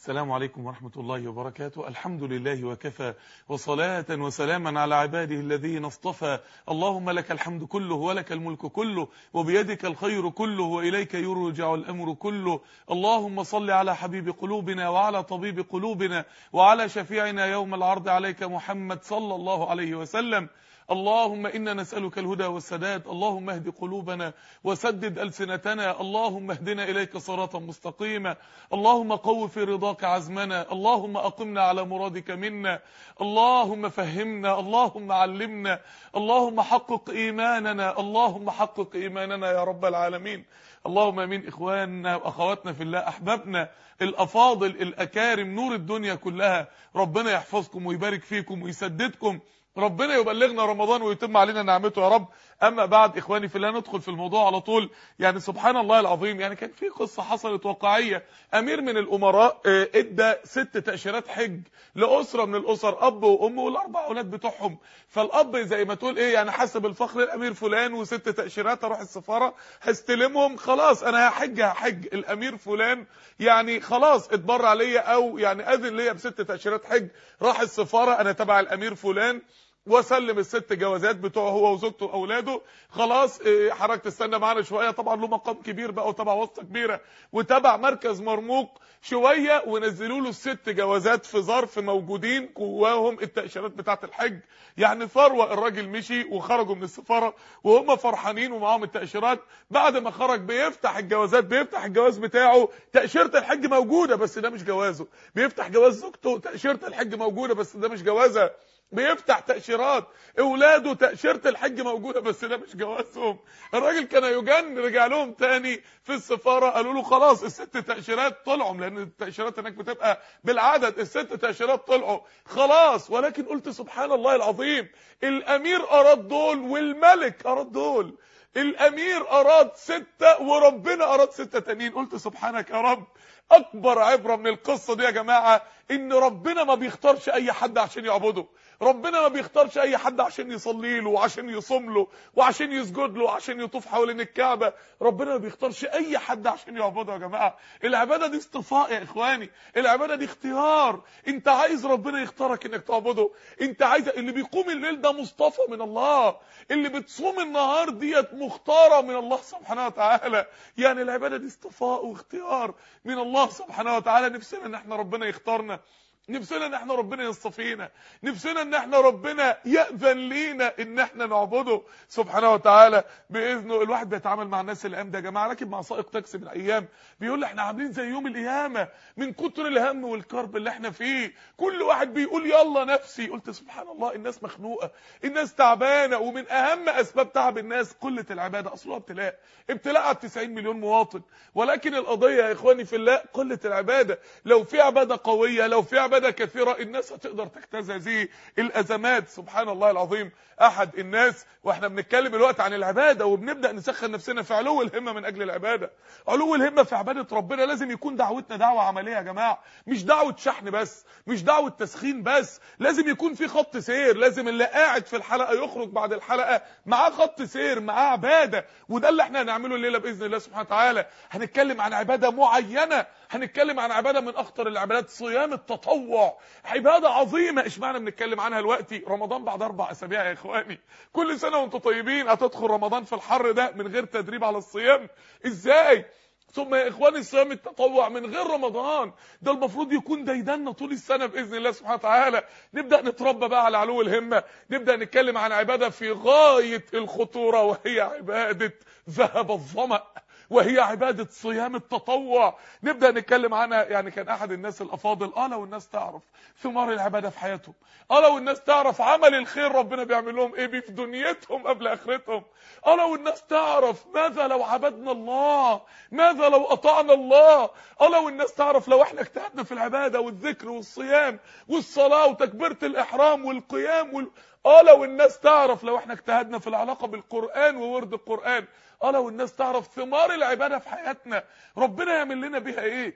السلام عليكم ورحمة الله وبركاته الحمد لله وكفى وصلاة وسلاما على عباده الذين اصطفى اللهم لك الحمد كله ولك الملك كله وبيدك الخير كله وإليك يرجع الأمر كله اللهم صل على حبيب قلوبنا وعلى طبيب قلوبنا وعلى شفيعنا يوم العرض عليك محمد صلى الله عليه وسلم اللهم إنا نسألك الهدى والسداد اللهم اهد قلوبنا وسدد ألسنتنا اللهم اهدنا إليك صراطا مستقيما اللهم قو في رضاك عزمنا اللهم أقمنا على مرادك منا اللهم فهمنا اللهم علمنا اللهم حقق إيماننا اللهم حقق إيماننا يا رب العالمين اللهم من إخواننا وأخواتنا في الله أحبابنا الأفاضل الأكارم نور الدنيا كلها ربنا يحفظكم ويبارك فيكم ويسددكم ربنا يبلغنا رمضان ويتم علينا نعمته يا رب اما بعد اخواني في الله ندخل في الموضوع على طول يعني سبحان الله العظيم يعني كان في قصه حصلت واقعيه امير من الامراء ادى ست تاشيرات حج لاسره من الاسر اب وام والاربع اولاد بتوعهم فالاب زي ما تقول ايه يعني حسب الفخر الامير فلان وست تاشيرات اروح السفاره هستلمهم خلاص انا هحج هحج الامير فلان يعني خلاص اتبرع عليا او يعني اذن ليا بست تاشيرات حج راح السفاره انا تبع الامير فلان وسلم الست جوازات بتوعه هو وزوجته واولاده خلاص حضرتك تستنى معانا شويه طبعا له مقام كبير بقى وتبع واسطه كبيره وتبع مركز مرموق شويه ونزلوا له الست جوازات في ظرف موجودين جواهم التاشيرات بتاعه الحج يعني ثروه الراجل مشي وخرجوا من السفاره وهم فرحانين ومعاهم التاشيرات بعد ما خرج بيفتح الجوازات بيفتح الجواز بتاعه تاشيره الحج موجوده بس ده مش جوازه بيفتح جواز زوجته تاشيره الحج موجوده بس ده مش جوازها بيفتح تأشيرات اولاده تأشيرة الحج موجودة بس ده مش جوازهم الراجل كان يجن رجع لهم تاني في السفارة قالوا له خلاص الست تأشيرات طلعوا لان التأشيرات هناك بتبقى بالعدد الست تأشيرات طلعوا خلاص ولكن قلت سبحان الله العظيم الامير اراد دول والملك اراد دول الامير اراد ستة وربنا اراد ستة تانيين قلت سبحانك يا رب اكبر عبرة من القصة دي يا جماعة ان ربنا ما بيختارش اي حد عشان يعبده ربنا ما بيختارش اي حد عشان يصلي له وعشان يصوم له وعشان يسجد له وعشان يطوف حوالين الكعبة ربنا ما بيختارش اي حد عشان يعبده يا جماعة العبادة دي اصطفاء يا اخواني العبادة دي اختيار انت عايز ربنا يختارك انك تعبده انت عايز اللي بيقوم الليل ده مصطفى من الله اللي بتصوم النهار ديت مختارة من الله سبحانه وتعالى يعني العبادة دي اصطفاء واختيار من الله سبحانه وتعالى نفسنا ان احنا ربنا يختارنا نفسنا ان احنا ربنا يصطفينا نفسنا ان احنا ربنا يأذن لينا ان احنا نعبده سبحانه وتعالى باذنه الواحد بيتعامل مع الناس الايام ده يا جماعه راكب مع سائق تاكسي من ايام بيقول لي احنا عاملين زي يوم القيامه من كتر الهم والكرب اللي احنا فيه كل واحد بيقول يلا نفسي قلت سبحان الله الناس مخنوقه الناس تعبانه ومن اهم اسباب تعب الناس قله العباده اصلها ابتلاء ابتلاء على 90 مليون مواطن ولكن القضيه يا اخواني في الله قله العباده لو في عباده قويه لو في عباده كثيرة الناس هتقدر تجتاز هذه الأزمات سبحان الله العظيم أحد الناس وإحنا بنتكلم الوقت عن العبادة وبنبدأ نسخن نفسنا في علو الهمة من أجل العبادة علو الهمة في عبادة ربنا لازم يكون دعوتنا دعوة عملية يا جماعة مش دعوة شحن بس مش دعوة تسخين بس لازم يكون في خط سير لازم اللي قاعد في الحلقة يخرج بعد الحلقة معاه خط سير معاه عبادة وده اللي احنا هنعمله الليلة بإذن الله سبحانه وتعالى هنتكلم عن عبادة معينة هنتكلم عن عبادة من أخطر العبادات صيام التطوع عبادة عظيمة اشمعنى بنتكلم عنها دلوقتي رمضان بعد اربع اسابيع يا اخواني كل سنة وانتم طيبين هتدخل رمضان في الحر ده من غير تدريب على الصيام ازاي ثم يا اخواني الصيام التطوع من غير رمضان ده المفروض يكون ديدنا طول السنه باذن الله سبحانه وتعالى نبدا نتربى بقى على علو الهمه نبدا نتكلم عن عباده في غايه الخطوره وهي عباده ذهب الظمأ وهي عبادة صيام التطوع نبدأ نتكلم عنها يعني كان أحد الناس الأفاضل اه لو الناس تعرف ثمار العبادة في حياتهم اه لو الناس تعرف عمل الخير ربنا بيعمل لهم ايه بيه في دنيتهم قبل آخرتهم اه لو الناس تعرف ماذا لو عبدنا الله ماذا لو أطعنا الله اه لو الناس تعرف لو احنا اجتهدنا في العبادة والذكر والصيام والصلاة وتكبيرة الإحرام والقيام وال... اه لو الناس تعرف لو احنا اجتهدنا في العلاقة بالقرآن وورد القرآن اه لو الناس تعرف ثمار العبادة في حياتنا ربنا يعمل لنا بيها ايه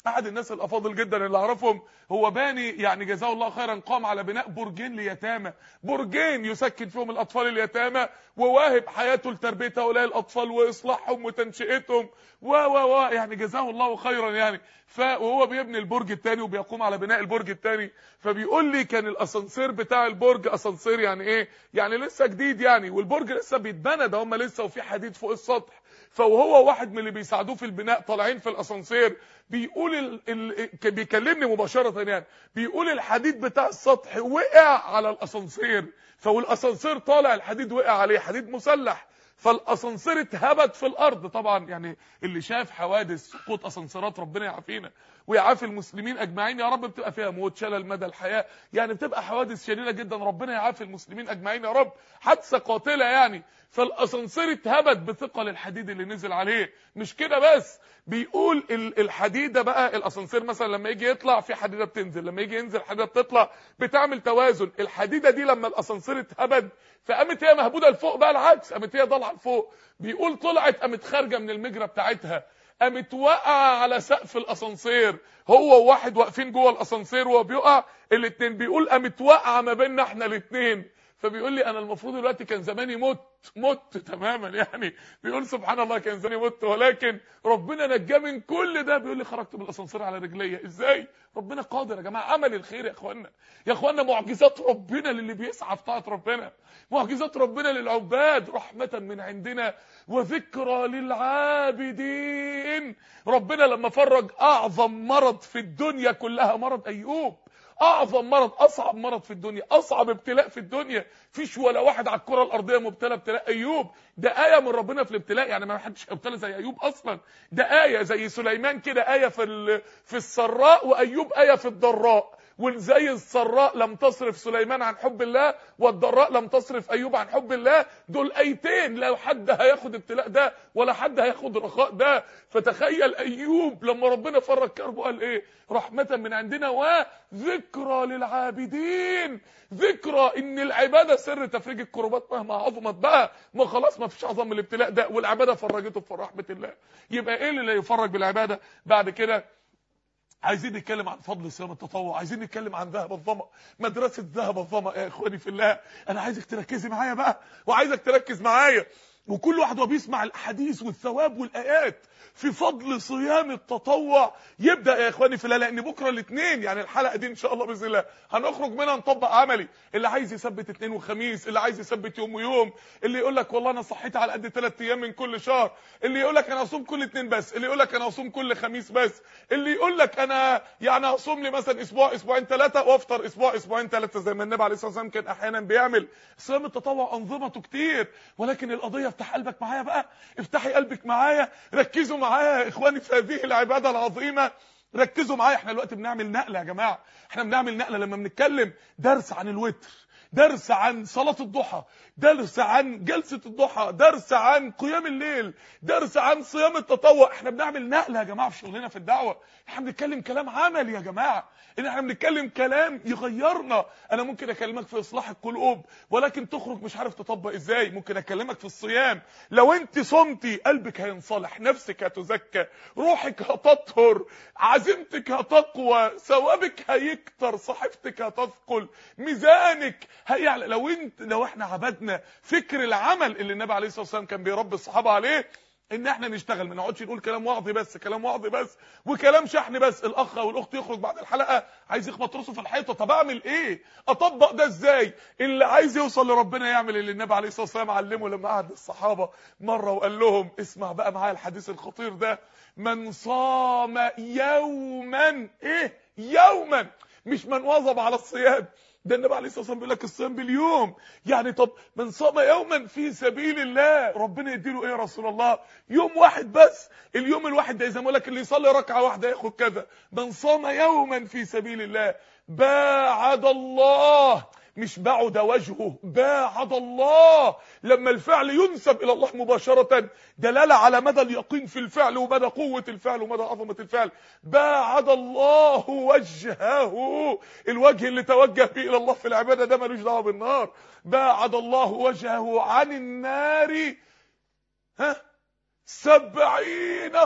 احد الناس الافاضل جدا اللي اعرفهم هو باني يعني جزاه الله خيرا قام على بناء برجين ليتامى برجين يسكن فيهم الاطفال اليتامى وواهب حياته لتربيه هؤلاء الاطفال واصلاحهم وتنشئتهم و و و يعني جزاه الله خيرا يعني ف وهو بيبني البرج الثاني وبيقوم على بناء البرج الثاني فبيقول لي كان الاسانسير بتاع البرج اسانسير يعني ايه يعني لسه جديد يعني والبرج لسه بيتبنى ده هم لسه وفي حديد فوق السطح فوهو واحد من اللي بيساعدوه في البناء طالعين في الاسانسير بيقول ال... ال... كان بيكلمني مباشره يعني بيقول الحديد بتاع السطح وقع على الاسانسير فالاسانسير طالع الحديد وقع عليه حديد مسلح فالاسانسير اتهبت في الارض طبعا يعني اللي شاف حوادث سقوط اسانسيرات ربنا يعافينا ويعافي المسلمين اجمعين يا رب بتبقى فيها موت شلل مدى الحياه يعني بتبقى حوادث شديده جدا ربنا يعافي المسلمين اجمعين يا رب حادثه قاتله يعني فالاسانسير اتهبت بثقل الحديد اللي نزل عليه مش كده بس بيقول الحديده بقى الاسانسير مثلا لما يجي يطلع في حديده بتنزل لما يجي ينزل حديده بتطلع بتعمل توازن الحديده دي لما الاسانسير اتهبد فقامت هي مهبوده لفوق بقى العكس قامت هي طالعه لفوق بيقول طلعت قامت خارجه من المجرى بتاعتها قامت واقعه على سقف الاسانسير هو وواحد واقفين جوه الاسانسير وهو بيقع الاثنين بيقول قامت واقعه ما بيننا احنا الاثنين فبيقول لي انا المفروض دلوقتي كان زماني مت مت تماما يعني بيقول سبحان الله كان زماني مت ولكن ربنا نجاه من كل ده بيقول لي خرجت من الاسانسير على رجليا ازاي ربنا قادر يا جماعه عمل الخير يا اخوانا يا اخوانا معجزات ربنا للي بيسعى في طاعه ربنا معجزات ربنا للعباد رحمه من عندنا وذكرى للعابدين ربنا لما فرج اعظم مرض في الدنيا كلها مرض ايوب اعظم مرض اصعب مرض في الدنيا اصعب ابتلاء في الدنيا فيش ولا واحد على الكره الارضيه مبتلى ابتلاء ايوب ده ايه من ربنا في الابتلاء يعني ما حدش ابتلى زي ايوب اصلا ده ايه زي سليمان كده ايه في في السراء وايوب ايه في الضراء وزي السراء لم تصرف سليمان عن حب الله والضراء لم تصرف ايوب عن حب الله دول ايتين لا حد هياخد ابتلاء ده ولا حد هياخد رخاء ده فتخيل ايوب لما ربنا فرج كربه قال ايه رحمه من عندنا وذكرى للعابدين ذكرى ان العباده سر تفريج الكربات مهما عظمت بقى ما خلاص ما فيش اعظم من الابتلاء ده والعباده فرجته في رحمه الله يبقى ايه اللي لا يفرج بالعباده بعد كده عايزين نتكلم عن فضل صيام التطوع عايزين نتكلم عن ذهب الظما مدرسه ذهب الظما يا اخواني في الله انا عايزك تركزي معايا بقى وعايزك تركز معايا وكل واحد وهو بيسمع الاحاديث والثواب والايات في فضل صيام التطوع يبدا يا اخواني في الله لان بكره الاثنين يعني الحلقه دي ان شاء الله باذن الله هنخرج منها نطبق عملي اللي عايز يثبت اثنين وخميس اللي عايز يثبت يوم ويوم اللي يقول لك والله انا صحيت على قد ثلاث ايام من كل شهر اللي يقول لك انا اصوم كل اثنين بس اللي يقول لك انا اصوم كل خميس بس اللي يقول لك انا يعني هصوم لي مثلا اسبوع اسبوعين ثلاثه وافطر اسبوع اسبوعين ثلاثه زي ما النبي عليه الصلاه والسلام كان احيانا بيعمل صيام التطوع انظمته كتير ولكن القضيه افتح قلبك معايا بقى افتحي قلبك معايا ركزوا معايا يا اخواني في هذه العباده العظيمه ركزوا معايا احنا دلوقتي بنعمل نقله يا جماعه احنا بنعمل نقله لما بنتكلم درس عن الوتر درس عن صلاة الضحى درس عن جلسة الضحى درس عن قيام الليل درس عن صيام التطوع احنا بنعمل نقلة يا جماعة في شغلنا في الدعوة احنا بنتكلم كلام عملي يا جماعة ان احنا بنتكلم كلام يغيرنا انا ممكن اكلمك في اصلاح القلوب ولكن تخرج مش عارف تطبق ازاي ممكن اكلمك في الصيام لو انت صمتي قلبك هينصلح نفسك هتزكى روحك هتطهر عزيمتك هتقوى ثوابك هيكتر صحيفتك هتثقل ميزانك هيعلى لو انت لو احنا عبدنا فكر العمل اللي النبي عليه الصلاه والسلام كان بيربي الصحابه عليه ان احنا نشتغل ما نقعدش نقول كلام وعظي بس كلام وعظي بس وكلام شحن بس الاخ او الاخت يخرج بعد الحلقه عايز يخبط راسه في الحيطه طب اعمل ايه اطبق ده ازاي اللي عايز يوصل لربنا يعمل اللي النبي عليه الصلاه والسلام علمه لما قعد الصحابه مره وقال لهم اسمع بقى معايا الحديث الخطير ده من صام يوما ايه يوما مش من واظب على الصيام ده النبي عليه الصلاه والسلام بيقول لك الصيام باليوم يعني طب من صام يوما في سبيل الله ربنا يديله ايه يا رسول الله يوم واحد بس اليوم الواحد ده زي ما لك اللي يصلي ركعه واحده ياخد كذا من صام يوما في سبيل الله باعد الله مش بعد وجهه باعد الله لما الفعل ينسب الى الله مباشرة دلالة على مدى اليقين في الفعل ومدى قوة الفعل ومدى عظمة الفعل باعد الله وجهه الوجه اللي توجه به الى الله في العبادة ده ملوش دعوه بالنار باعد الله وجهه عن النار ها سبعين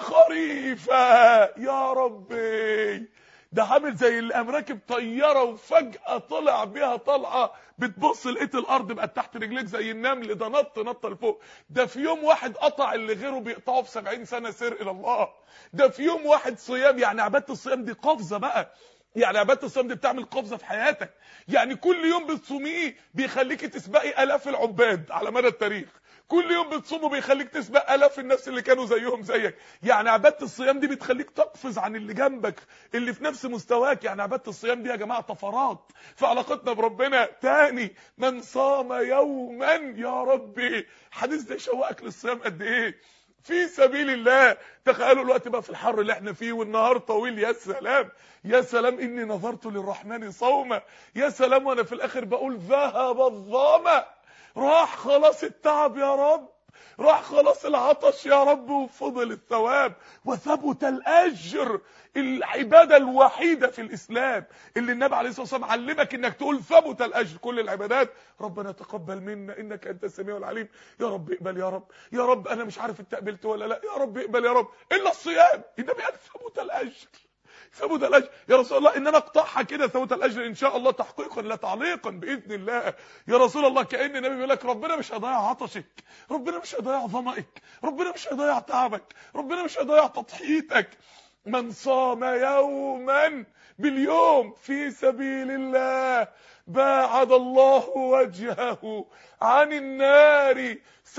خريفا يا ربي ده عامل زي اللي قام راكب طياره وفجاه طلع بيها طلعه بتبص لقيت الارض بقت تحت رجليك زي النمل ده نط نط لفوق ده في يوم واحد قطع اللي غيره بيقطعه في 70 سنه سير الى الله ده في يوم واحد صيام يعني عباده الصيام دي قفزه بقى يعني عباده الصيام دي بتعمل قفزه في حياتك يعني كل يوم بتصوميه بيخليكي تسبقي الاف العباد على مدى التاريخ كل يوم بتصومه بيخليك تسبق الاف الناس اللي كانوا زيهم زيك يعني عباده الصيام دي بتخليك تقفز عن اللي جنبك اللي في نفس مستواك يعني عباده الصيام دي يا جماعه طفرات في علاقتنا بربنا تاني من صام يوما يا ربي حديث ده يشوقك للصيام قد ايه في سبيل الله تخيلوا الوقت بقى في الحر اللي احنا فيه والنهار طويل يا سلام يا سلام اني نظرت للرحمن صوما يا سلام وانا في الاخر بقول ذهب الظما راح خلاص التعب يا رب راح خلاص العطش يا رب وفضل الثواب وثبت الاجر العباده الوحيده في الاسلام اللي النبي عليه الصلاه والسلام علمك انك تقول ثبت الاجر كل العبادات ربنا تقبل منا انك انت السميع العليم يا رب اقبل يا رب يا رب انا مش عارف انت قبلت ولا لا يا رب اقبل يا رب الا الصيام النبي قال ثبت الاجر ثبت الاجر يا رسول الله ان انا اقطعها كده ثبت الاجر ان شاء الله تحقيقا لا تعليقا باذن الله يا رسول الله كان النبي بيقول لك ربنا مش هيضيع عطشك ربنا مش هيضيع ظمئك ربنا مش هيضيع تعبك ربنا مش هيضيع تضحيتك من صام يوما باليوم في سبيل الله باعد الله وجهه عن النار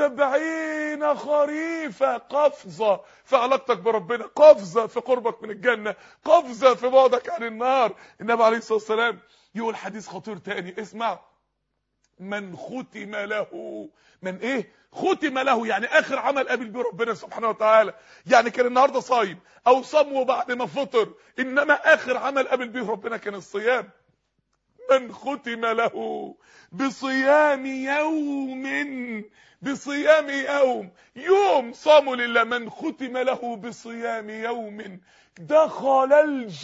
سبعين خريفة قفزة في علاقتك بربنا قفزة في قربك من الجنة قفزة في بعدك عن النار النبي عليه الصلاة والسلام يقول حديث خطير تاني اسمع من ختم له من ايه ختم له يعني اخر عمل قابل بيه ربنا سبحانه وتعالى يعني كان النهارده صايم او صام وبعد ما فطر انما اخر عمل قابل بيه ربنا كان الصيام من ختم له بصيام يوم بصيام يوم يوم صاموا لله من ختم له بصيام يوم دخل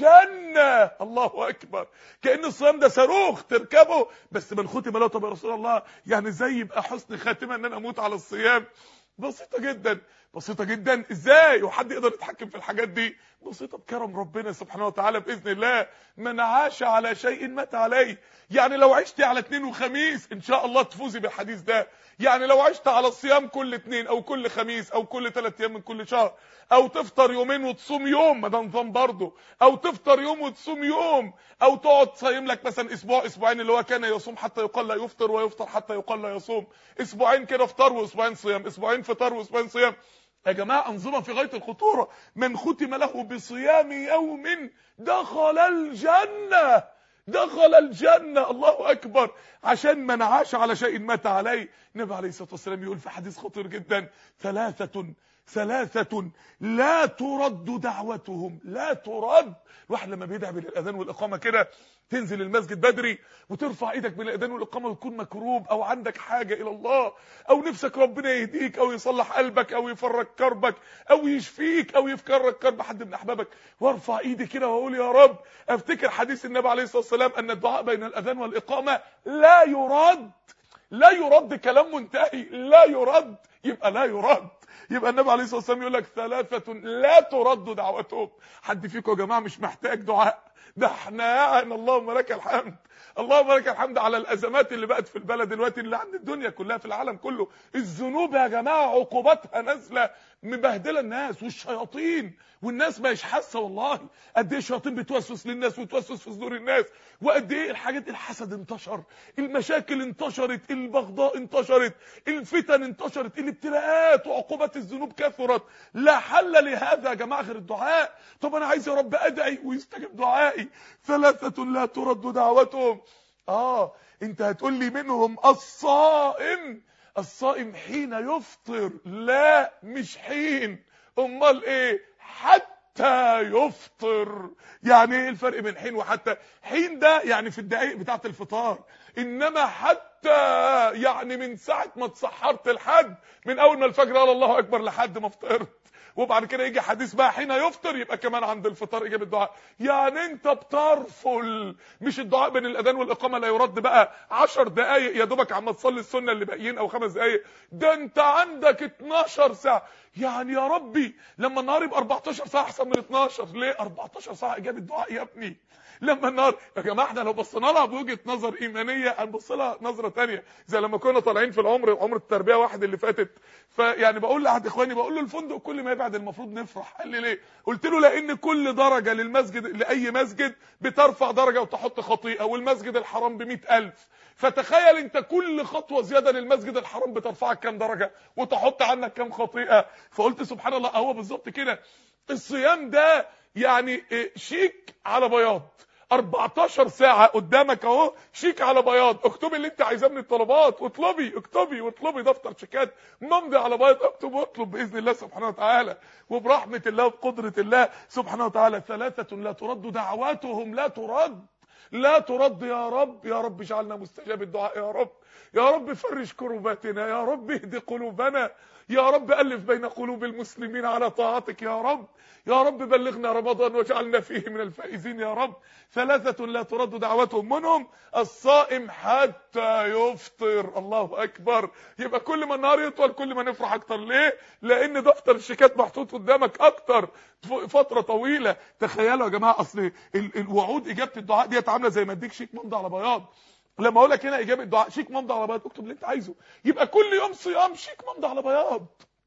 الجنة الله أكبر كأن الصيام ده صاروخ تركبه بس من ختم له طب يا رسول الله يعني ازاي يبقى حسن خاتمة ان انا اموت على الصيام بسيطة جدا بسيطة جدا ازاي وحد يقدر يتحكم في الحاجات دي بسيطة بكرم ربنا سبحانه وتعالى بإذن الله من عاش على شيء مات عليه يعني لو عشت على اثنين وخميس ان شاء الله تفوزي بالحديث ده يعني لو عشت على الصيام كل اثنين او كل خميس او كل ثلاث ايام من كل شهر او تفطر يومين وتصوم يوم ما ده نظام برضه او تفطر يوم وتصوم يوم او تقعد تصيم لك مثلا اسبوع اسبوعين اللي هو كان يصوم حتى يقال لا يفطر ويفطر حتى يقال لا يصوم اسبوعين كده افطار واسبوعين صيام اسبوعين فطار واسبوعين صيام يا جماعه انظمه في غايه الخطوره من ختم له بصيام يوم دخل الجنه دخل الجنة الله أكبر عشان من عاش على شيء مات عليه النبي عليه الصلاة والسلام يقول في حديث خطير جدا ثلاثة ثلاثة لا ترد دعوتهم لا ترد الواحد لما بيدعي بالاذان والاقامه كده تنزل المسجد بدري وترفع ايدك بالاذان والاقامه وتكون مكروب او عندك حاجه الى الله او نفسك ربنا يهديك او يصلح قلبك او يفرج كربك او يشفيك او يفكرك كرب حد من احبابك وارفع ايدي كده واقول يا رب افتكر حديث النبي عليه الصلاه والسلام ان الدعاء بين الاذان والاقامه لا يرد لا يرد كلام منتهي لا يرد يبقى لا يرد يبقى النبي عليه الصلاه والسلام يقول لك ثلاثه لا ترد دعوتهم حد فيكم يا جماعه مش محتاج دعاء ده احنا يعني اللهم لك الحمد اللهم لك الحمد على الازمات اللي بقت في البلد دلوقتي اللي عند الدنيا كلها في العالم كله الذنوب يا جماعه عقوباتها نازله مبهدله الناس والشياطين والناس مش حاسه والله قد ايه الشياطين بتوسوس للناس وتوسوس في صدور الناس وقد ايه الحاجات الحسد انتشر المشاكل انتشرت البغضاء انتشرت الفتن انتشرت الابتلاءات وعقوبات الذنوب كثرت لا حل لهذا يا جماعه غير الدعاء طب انا عايز يا رب ادعي ويستجب دعائي ثلاثه لا ترد دعوتهم اه انت هتقول لي منهم الصائم الصائم حين يفطر لا مش حين امال ايه حتى يفطر يعني ايه الفرق بين حين وحتى حين ده يعني في الدقائق بتاعه الفطار انما حتى يعني من ساعه ما اتسحرت لحد من اول ما الفجر قال الله اكبر لحد ما فطرت وبعد كده يجي حديث بقى حين يفطر يبقى كمان عند الفطار اجابه الدعاء يعني انت بترفل مش الدعاء بين الاذان والاقامه لا يرد بقى 10 دقائق يا دوبك عم تصلي السنه اللي باقيين او خمس دقائق ده انت عندك 12 ساعه يعني يا ربي لما النهار يبقى 14 ساعه احسن من 12 ليه 14 ساعه اجابه دعاء يا ابني لما النهار يا جماعه احنا لو بصينا لها بوجهه نظر ايمانيه هنبص لها نظره ثانيه زي لما كنا طالعين في العمر عمر التربيه واحد اللي فاتت فيعني بقول لاحد اخواني بقول له الفندق كل ما يبعد المفروض نفرح قال لي ليه قلت له لان كل درجه للمسجد لاي مسجد بترفع درجه وتحط خطيئه والمسجد الحرام ب 100000 فتخيل انت كل خطوه زياده للمسجد الحرام بترفعك كام درجه وتحط عنك كام خطيئه فقلت سبحان الله هو بالظبط كده الصيام ده يعني شيك على بياض 14 ساعة قدامك اهو شيك على بياض اكتبي اللي انت عايزاه من الطلبات واطلبي اكتبي واطلبي دفتر شيكات ممضي على بياض اكتب واطلب باذن الله سبحانه وتعالى وبرحمة الله وبقدرة الله سبحانه وتعالى ثلاثة لا ترد دعواتهم لا ترد لا ترد يا رب يا رب اجعلنا مستجاب الدعاء يا رب يا رب فرج كرباتنا يا رب اهد قلوبنا يا رب ألف بين قلوب المسلمين على طاعتك يا رب يا رب بلغنا رمضان واجعلنا فيه من الفائزين يا رب ثلاثة لا ترد دعوتهم منهم الصائم حتى يفطر الله أكبر يبقى كل ما النهار يطول كل ما نفرح أكتر ليه لأن دفتر الشيكات محطوط قدامك أكتر فترة طويلة تخيلوا يا جماعة أصل الوعود إجابة الدعاء ديت عاملة زي ما اديك شيك ممضي على بياض لما اقول لك هنا اجابه دعاء شيك ممضي على بياض اكتب اللي انت عايزه يبقى كل يوم صيام شيك ممضي على بياض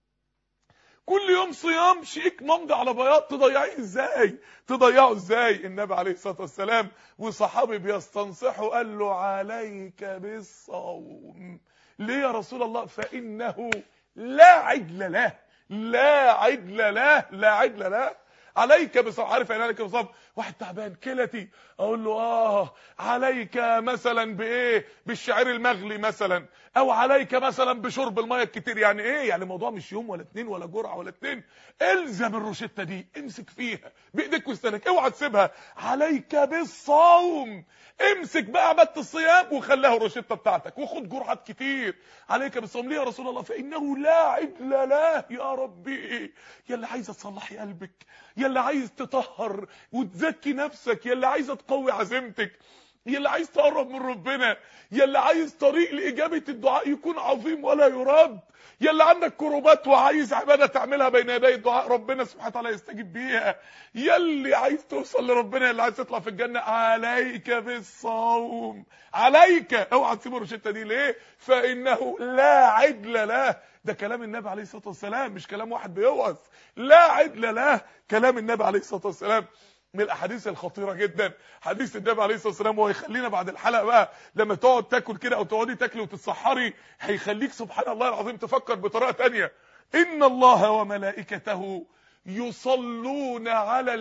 كل يوم صيام شيك ممضي على بياض تضيعيه ازاي تضيعه ازاي النبي عليه الصلاه والسلام وصحابي بيستنصحوا قال له عليك بالصوم ليه يا رسول الله فانه لا عدل له لا عدل له لا عدل له عليك بصوم عارف يعني عليك بصوم واحد تعبان كلتي اقول له اه عليك مثلا بايه بالشعير المغلي مثلا او عليك مثلا بشرب الميه الكتير يعني ايه يعني الموضوع مش يوم ولا اتنين ولا جرعه ولا اتنين الزم الروشته دي امسك فيها بايديك وسنانك اوعى تسيبها عليك بالصوم امسك بقى عباده الصيام وخليها الروشته بتاعتك وخد جرعات كتير عليك بالصوم ليه يا رسول الله فانه لا عدل له يا ربي يا اللي عايزه تصلحي قلبك يا اللي عايز تطهر وتزكي نفسك يا اللي عايزه تقوي عزيمتك يا اللي عايز تقرب من ربنا يا اللي عايز طريق لاجابه الدعاء يكون عظيم ولا يرد يا اللي عندك كروبات وعايز عباده تعملها بين يدي الدعاء ربنا سبحانه وتعالى يستجيب بيها يا اللي عايز توصل لربنا يا اللي عايز تطلع في الجنه عليك بالصوم عليك اوعى تسيب الروشته دي ليه فانه لا عدل له ده كلام النبي عليه الصلاه والسلام مش كلام واحد بيوعظ لا عدل له كلام النبي عليه الصلاه والسلام من الاحاديث الخطيره جدا حديث النبي عليه الصلاه والسلام وهو يخلينا بعد الحلقه بقى لما تقعد تاكل كده او تقعدي تاكلي وتتسحري هيخليك سبحان الله العظيم تفكر بطريقه تانية ان الله وملائكته يصلون على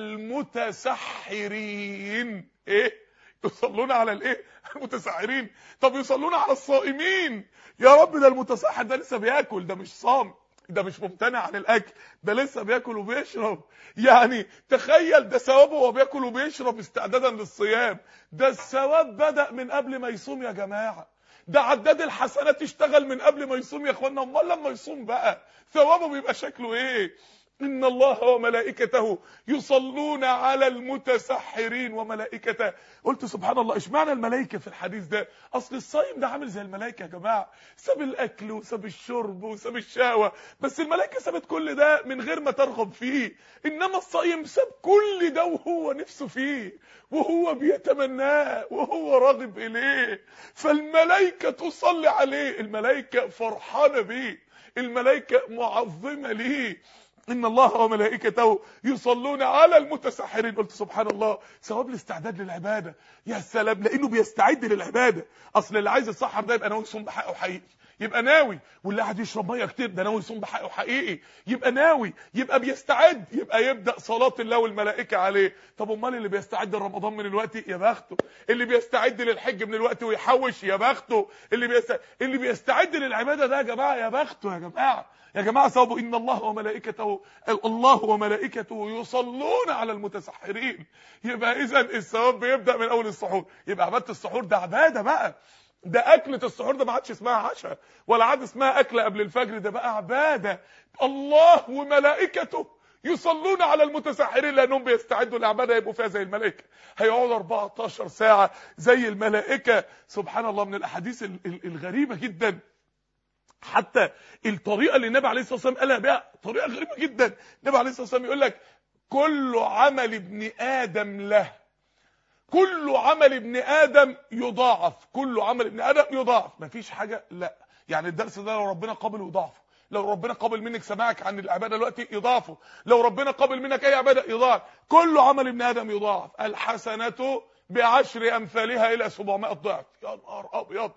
المتسحرين ايه يصلون على الايه المتسحرين طب يصلون على الصائمين يا رب ده المتسحر ده لسه بياكل ده مش صام ده مش ممتنع عن الاكل ده لسه بياكل وبيشرب يعني تخيل ده ثوابه وهو بياكل وبيشرب استعدادا للصيام ده الثواب بدا من قبل ما يصوم يا جماعه ده عداد الحسنات اشتغل من قبل ما يصوم يا اخوانا امال لما يصوم بقى ثوابه بيبقى شكله ايه ان الله وملائكته يصلون على المتسحرين وملائكته قلت سبحان الله اشمعنى الملائكه في الحديث ده اصل الصايم ده عامل زي الملائكه يا جماعه ساب الاكل وساب الشرب وساب الشهوه بس الملائكه سابت كل ده من غير ما ترغب فيه انما الصايم ساب كل ده وهو نفسه فيه وهو بيتمناه وهو راغب اليه فالملائكه تصلي عليه الملائكه فرحانه بيه الملائكه معظمه ليه ان الله وملائكته يصلون على المتسحرين قلت سبحان الله ثواب الاستعداد للعباده يا سلام لانه بيستعد للعباده اصل اللي عايز يتسحر ده يبقى ناوي يصوم بحقه حقيقي يبقى ناوي واللي قاعد يشرب ميه كتير ده ناوي يصوم بحقه حقيقي يبقى ناوي يبقى بيستعد يبقى يبدا صلاه الله والملائكه عليه طب امال اللي بيستعد لرمضان من الوقت يا بخته اللي بيستعد للحج من الوقت ويحوش يا بخته اللي بيستعد اللي بيستعد للعباده ده يا جماعه يا بخته يا جماعه يا جماعه ثوابه ان الله وملائكته الله وملائكته يصلون على المتسحرين يبقى اذا الثواب بيبدا من اول السحور يبقى عباده السحور ده عباده بقى ده اكله السحور ده ما عادش اسمها عشاء ولا عاد اسمها اكله قبل الفجر ده بقى عباده الله وملائكته يصلون على المتسحرين لانهم بيستعدوا لعباده يبقوا فيها زي الملائكه هيقعدوا 14 ساعه زي الملائكه سبحان الله من الاحاديث ال- ال- الغريبه جدا حتى الطريقه اللي النبي عليه الصلاه والسلام قالها بيها طريقه غريبه جدا النبي عليه الصلاه والسلام يقول لك كل عمل ابن ادم له كل عمل ابن ادم يضاعف كل عمل ابن ادم يضاعف مفيش حاجه لا يعني الدرس ده لو ربنا قابل يضاعفه لو ربنا قابل منك سماعك عن العباده دلوقتي يضاعفه لو ربنا قابل منك اي عباده يضاعف كل عمل ابن ادم يضاعف الحسنه بعشر امثالها الى 700 ضعف يا نهار ابيض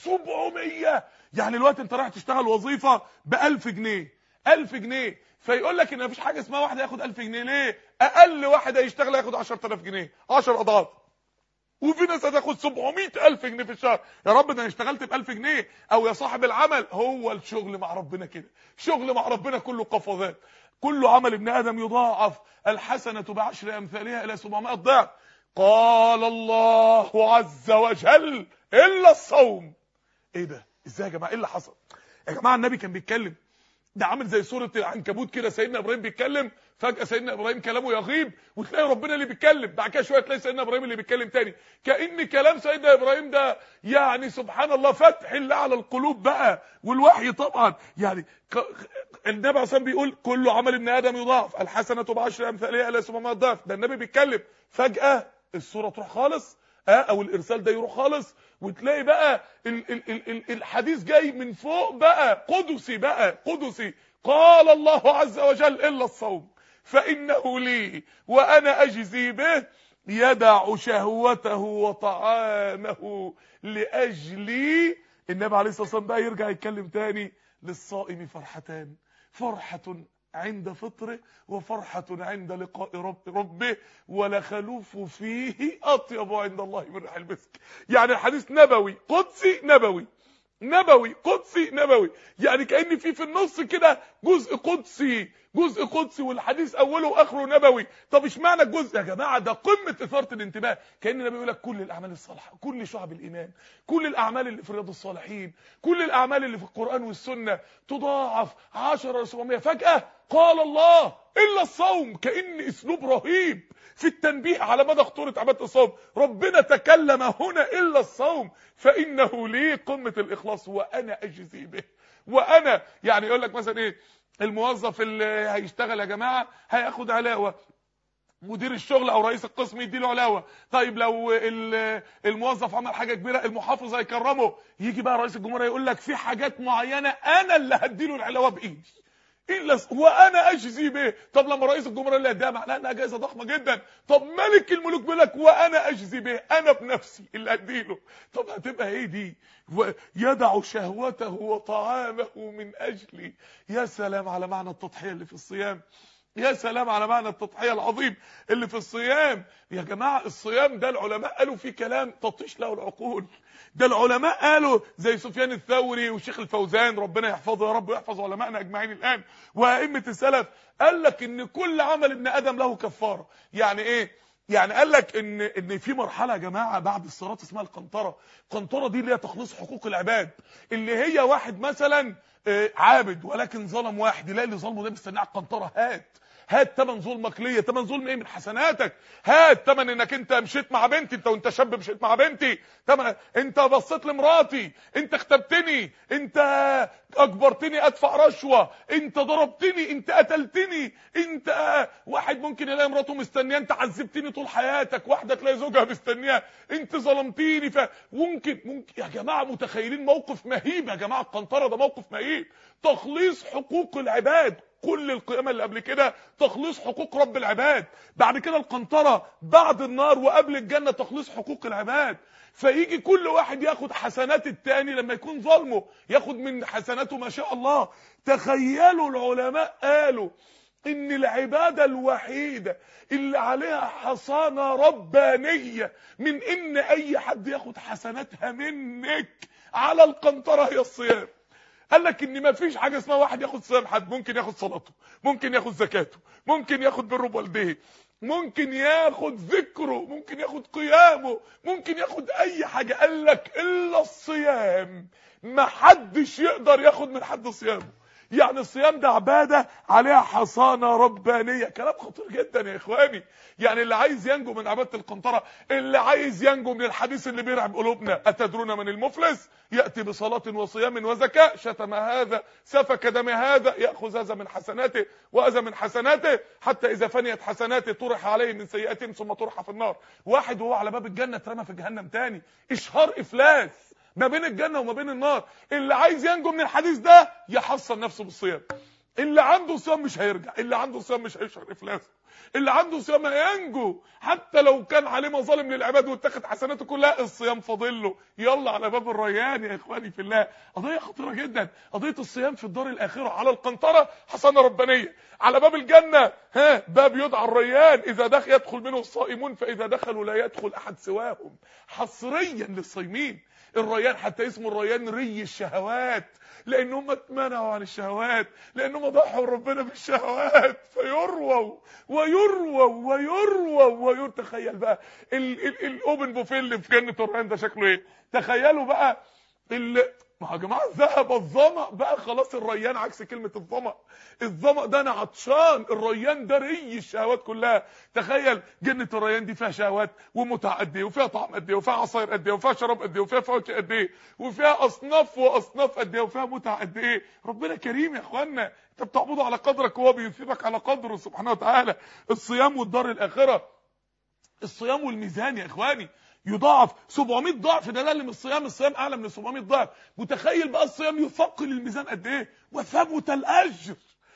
700 يعني الوقت انت رايح تشتغل وظيفه ب 1000 جنيه 1000 جنيه فيقول لك ان مفيش حاجه اسمها واحد ياخد 1000 جنيه ليه اقل واحد هيشتغل ياخد 10000 جنيه 10 اضعاف وفي ناس هتاخد 700 الف جنيه في الشهر يا رب ده انا اشتغلت ب 1000 جنيه او يا صاحب العمل هو الشغل مع ربنا كده شغل مع ربنا كله قفزات كل عمل ابن ادم يضاعف الحسنه بعشر امثالها الى 700 ضعف قال الله عز وجل الا الصوم ايه ده ازاي يا جماعه ايه اللي حصل يا جماعه النبي كان بيتكلم ده عامل زي سوره العنكبوت كده سيدنا ابراهيم بيتكلم فجاه سيدنا ابراهيم كلامه يغيب وتلاقي ربنا اللي بيتكلم بعد كده شويه تلاقي سيدنا ابراهيم اللي بيتكلم تاني كان كلام سيدنا ابراهيم ده يعني سبحان الله فتح الله على القلوب بقى والوحي طبعا يعني ك... النبي عليه الصلاه بيقول كل عمل ابن ادم يضاعف الحسنه بعشر امثالها الى 700 ضعف ده النبي بيتكلم فجاه الصوره تروح خالص اه او الارسال ده يروح خالص وتلاقي بقى ال ال ال ال الحديث جاي من فوق بقى قدسي بقى قدسي قال الله عز وجل الا الصوم فانه لي وانا اجزي به يدع شهوته وطعامه لاجلي النبي عليه الصلاه والسلام بقى يرجع يتكلم تاني للصائم فرحتان فرحه عند فطره وفرحة عند لقاء رب ربه ولخلوف فيه أطيب عند الله من ريح المسك يعني الحديث نبوي قدسي نبوي نبوي قدسي نبوي يعني كأن في في النص كده جزء قدسي جزء قدسي والحديث اوله واخره نبوي طب اشمعنى الجزء يا جماعه ده قمه اثاره الانتباه كان النبي بيقول لك كل الاعمال الصالحه كل شعب الايمان كل الاعمال اللي في رياض الصالحين كل الاعمال اللي في القران والسنه تضاعف 10 700 فجاه قال الله الا الصوم كان اسلوب رهيب في التنبيه على مدى خطوره عباده الصوم ربنا تكلم هنا الا الصوم فانه لي قمه الاخلاص وانا اجزي به وانا يعني يقول لك مثلا ايه الموظف اللي هيشتغل يا جماعه هياخد علاوه مدير الشغل او رئيس القسم يديله علاوه طيب لو الموظف عمل حاجه كبيره المحافظ هيكرمه يجي بقى رئيس الجمهوريه يقول لك في حاجات معينه انا اللي هديله العلاوه بايدي الا وانا اجزي به طب لما رئيس الجمهوريه اللي هديها معناها انها جائزه ضخمه جدا طب ملك الملوك بيقول لك وانا اجزي به انا بنفسي اللي هديله طب هتبقى ايه دي يدع شهوته وطعامه من اجلي يا سلام على معنى التضحيه اللي في الصيام يا سلام على معنى التضحيه العظيم اللي في الصيام يا جماعه الصيام ده العلماء قالوا فيه كلام تطيش له العقول ده العلماء قالوا زي سفيان الثوري وشيخ الفوزان ربنا يحفظه يا رب ويحفظ علمائنا اجمعين الان وائمه السلف قال لك ان كل عمل ابن ادم له كفاره يعني ايه يعني قال لك ان ان في مرحله يا جماعه بعد الصلاه اسمها القنطره القنطره دي اللي هي تخليص حقوق العباد اللي هي واحد مثلا عابد ولكن ظلم واحد يلاقي اللي ظلمه ده مستنيه على القنطره هات هات تمن ظلمك ليا تمن ظلم ايه من حسناتك هات تمن انك انت مشيت مع بنتي انت وانت شاب مشيت مع بنتي تمن انت بصيت لمراتي انت اختبتني انت اجبرتني ادفع رشوه انت ضربتني انت قتلتني انت واحد ممكن يلاقي مراته مستنيه انت عذبتني طول حياتك واحده تلاقي زوجها مستنيها انت ظلمتيني فممكن ممكن يا جماعه متخيلين موقف مهيب يا جماعه القنطره ده موقف مهيب تخليص حقوق العباد كل القيامه اللي قبل كده تخليص حقوق رب العباد بعد كده القنطره بعد النار وقبل الجنه تخليص حقوق العباد فيجي كل واحد ياخد حسنات التاني لما يكون ظالمه ياخد من حسناته ما شاء الله تخيلوا العلماء قالوا ان العباده الوحيده اللي عليها حصانه ربانيه من ان اي حد ياخد حسناتها منك على القنطره هي الصيام قال لك ان ما فيش حاجه اسمها واحد ياخد صيام حد ممكن ياخد صلاته ممكن ياخد زكاته ممكن ياخد بر والديه ممكن ياخد ذكره ممكن ياخد قيامه ممكن ياخد اي حاجه قال لك الا الصيام ما حدش يقدر ياخد من حد صيامه يعني الصيام ده عباده عليها حصانه ربانيه كلام خطير جدا يا اخواني يعني اللي عايز ينجو من عباده القنطره اللي عايز ينجو من الحديث اللي بيرعب قلوبنا اتدرون من المفلس ياتي بصلاه وصيام وزكاه شتم هذا سفك دم هذا ياخذ هذا من حسناته وهذا من حسناته حتى اذا فنيت حسناته طرح عليه من سيئاتهم ثم طرح في النار واحد وهو على باب الجنه اترمى في جهنم تاني اشهار افلاس ما بين الجنه وما بين النار اللي عايز ينجو من الحديث ده يحصن نفسه بالصيام اللي عنده صيام مش هيرجع اللي عنده صيام مش هيشهر افلاسه اللي عنده صيام هينجو حتى لو كان عليه مظالم للعباد واتخذ حسناته كلها الصيام فاضل له يلا على باب الريان يا اخواني في الله قضيه خطيره جدا قضيه الصيام في الدار الاخره على القنطره حصانه ربانيه على باب الجنه ها باب يدعى الريان اذا دخل يدخل منه الصائمون فاذا دخلوا لا يدخل احد سواهم حصريا للصايمين الريان حتى اسمه الريان ري الشهوات لان هم اتمنعوا عن الشهوات لانهم ضحوا ربنا بالشهوات فيرووا ويرووا ويرووا وير تخيل بقى الاوبن بوفيه اللي في جنه الريان ده شكله ايه تخيلوا بقى ال... ما يا جماعه ذهب الظما بقى خلاص الريان عكس كلمه الظما الظما ده انا عطشان الريان ده ري الشهوات كلها تخيل جنه الريان دي فيها شهوات ومتع قد ايه وفيها طعم قد ايه وفيها عصاير قد ايه وفيها شراب قد ايه وفيها فواكه قد ايه وفيها اصناف واصناف قد ايه وفيها متع قد ايه ربنا كريم يا اخوانا انت بتعبده على قدرك وهو بيثيبك على قدره سبحانه وتعالى الصيام والدار الاخره الصيام والميزان يا اخواني يضاعف 700 ضعف ده اقل من الصيام الصيام اعلى من 700 ضعف متخيل بقى الصيام يثقل الميزان قد ايه وثبت الاجر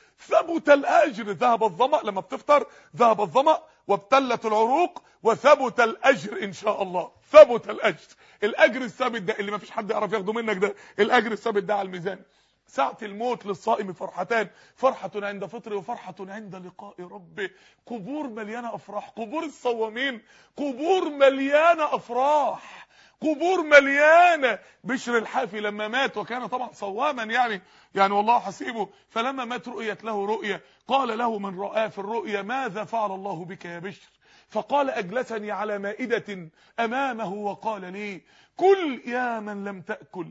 ثبت الاجر ذهب الظما لما بتفطر ذهب الظما وابتلت العروق وثبت الاجر ان شاء الله ثبت الاجر الاجر الثابت ده اللي ما فيش حد يعرف ياخده منك ده الاجر الثابت ده على الميزان ساعة الموت للصائم فرحتان فرحة عند فطره وفرحة عند لقاء ربه قبور مليانة أفراح قبور الصوامين قبور مليانة أفراح قبور مليانة بشر الحافي لما مات وكان طبعا صواما يعني يعني والله حسيبه فلما مات رؤيت له رؤية قال له من رآه في الرؤيا ماذا فعل الله بك يا بشر فقال أجلسني على مائدة أمامه وقال لي كل يا من لم تأكل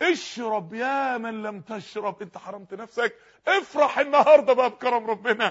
اشرب يا من لم تشرب انت حرمت نفسك افرح النهاردة بقى بكرم ربنا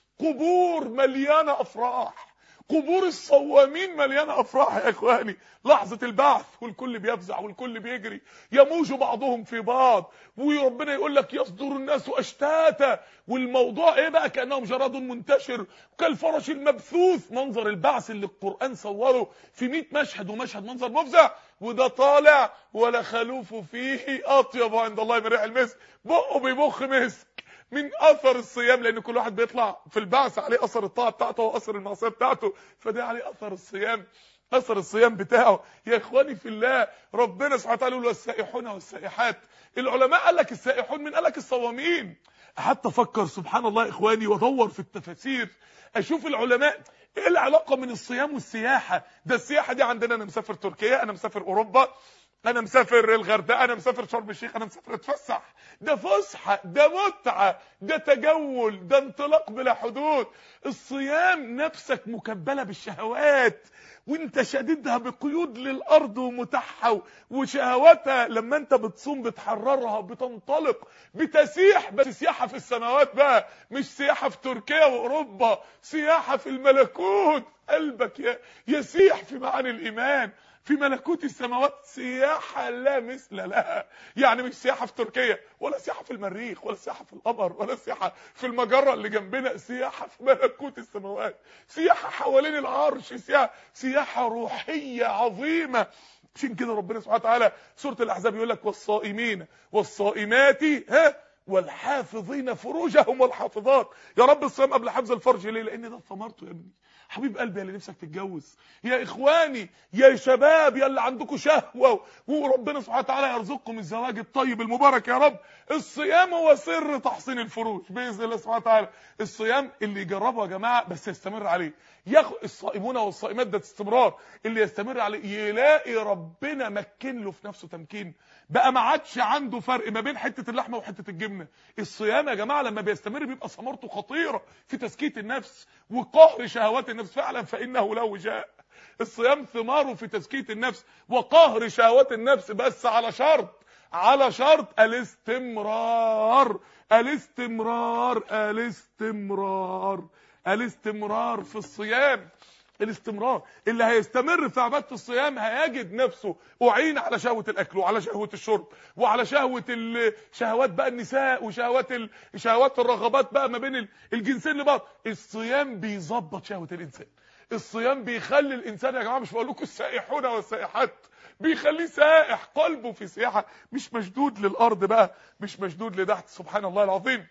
قبور مليانة أفراح قبور الصوامين مليانة أفراح يا إخواني لحظة البعث والكل بيفزع والكل بيجري يموج بعضهم في بعض وربنا يقول لك يصدر الناس أشتاتا والموضوع إيه بقى كأنهم جراد منتشر كالفرش المبثوث منظر البعث اللي القرآن صوره في 100 مشهد ومشهد منظر مفزع وده طالع ولا خلوف فيه أطيب عند الله من ريح المسك بقه بيبخ مسك من اثر الصيام لان كل واحد بيطلع في البعث عليه اثر الطاعه بتاعته واثر المعصيه بتاعته فده عليه اثر الصيام اثر الصيام بتاعه يا اخواني في الله ربنا سبحانه وتعالى يقول والسائحون والسائحات العلماء قال لك السائحون من قال لك الصوامين حتى افكر سبحان الله اخواني وادور في التفاسير اشوف العلماء ايه العلاقه من الصيام والسياحه ده السياحه دي عندنا انا مسافر تركيا انا مسافر اوروبا انا مسافر الغردقه انا مسافر شرم الشيخ انا مسافر اتفسح ده فسحه ده متعه ده تجول ده انطلاق بلا حدود الصيام نفسك مكبله بالشهوات وانت شديدها بقيود للارض ومتاحها وشهواتها لما انت بتصوم بتحررها بتنطلق بتسيح بس سياحه في السماوات بقى مش سياحه في تركيا واوروبا سياحه في الملكوت قلبك يسيح في معاني الايمان في ملكوت السماوات سياحة لا مثل لها يعني مش سياحة في تركيا ولا سياحة في المريخ ولا سياحة في القمر ولا سياحة في المجرة اللي جنبنا سياحة في ملكوت السماوات سياحة حوالين العرش سياحة, سياحة روحية عظيمة عشان كده ربنا سبحانه وتعالى سورة الأحزاب يقول لك والصائمين والصائمات ها والحافظين فروجهم والحافظات يا رب الصيام قبل حفظ الفرج ليه لان ده ثمرته يا ابني حبيب قلبي يا اللي نفسك تتجوز يا اخواني يا شباب يا اللي عندكم شهوه وربنا سبحانه وتعالى يرزقكم الزواج الطيب المبارك يا رب الصيام هو سر تحصين الفروج باذن الله سبحانه وتعالى الصيام اللي يجربه يا جماعه بس يستمر عليه ياخد الصائمون والصائمات ده استمرار اللي يستمر عليه يلاقي ربنا مكن له في نفسه تمكين بقى ما عادش عنده فرق ما بين حته اللحمه وحته الجبنه الصيام يا جماعه لما بيستمر بيبقى ثمرته خطيره في تزكيه النفس وقهر شهوات النفس فعلا فانه له وجاء الصيام ثماره في تزكيه النفس وقهر شهوات النفس بس على شرط على شرط الاستمرار الاستمرار الاستمرار الاستمرار في الصيام الاستمرار اللي هيستمر في عباده الصيام هيجد نفسه اعين على شهوه الاكل وعلى شهوه الشرب وعلى شهوه ال- شهوات بقى النساء وشهوات ال- شهوات الرغبات بقى ما بين ال- الجنسين لبعض الصيام بيظبط شهوه الانسان الصيام بيخلي الانسان يا جماعه مش بقول لكم السائحون والسائحات بيخليه سائح قلبه في سياحه مش مشدود للارض بقى مش مشدود لتحت سبحان الله العظيم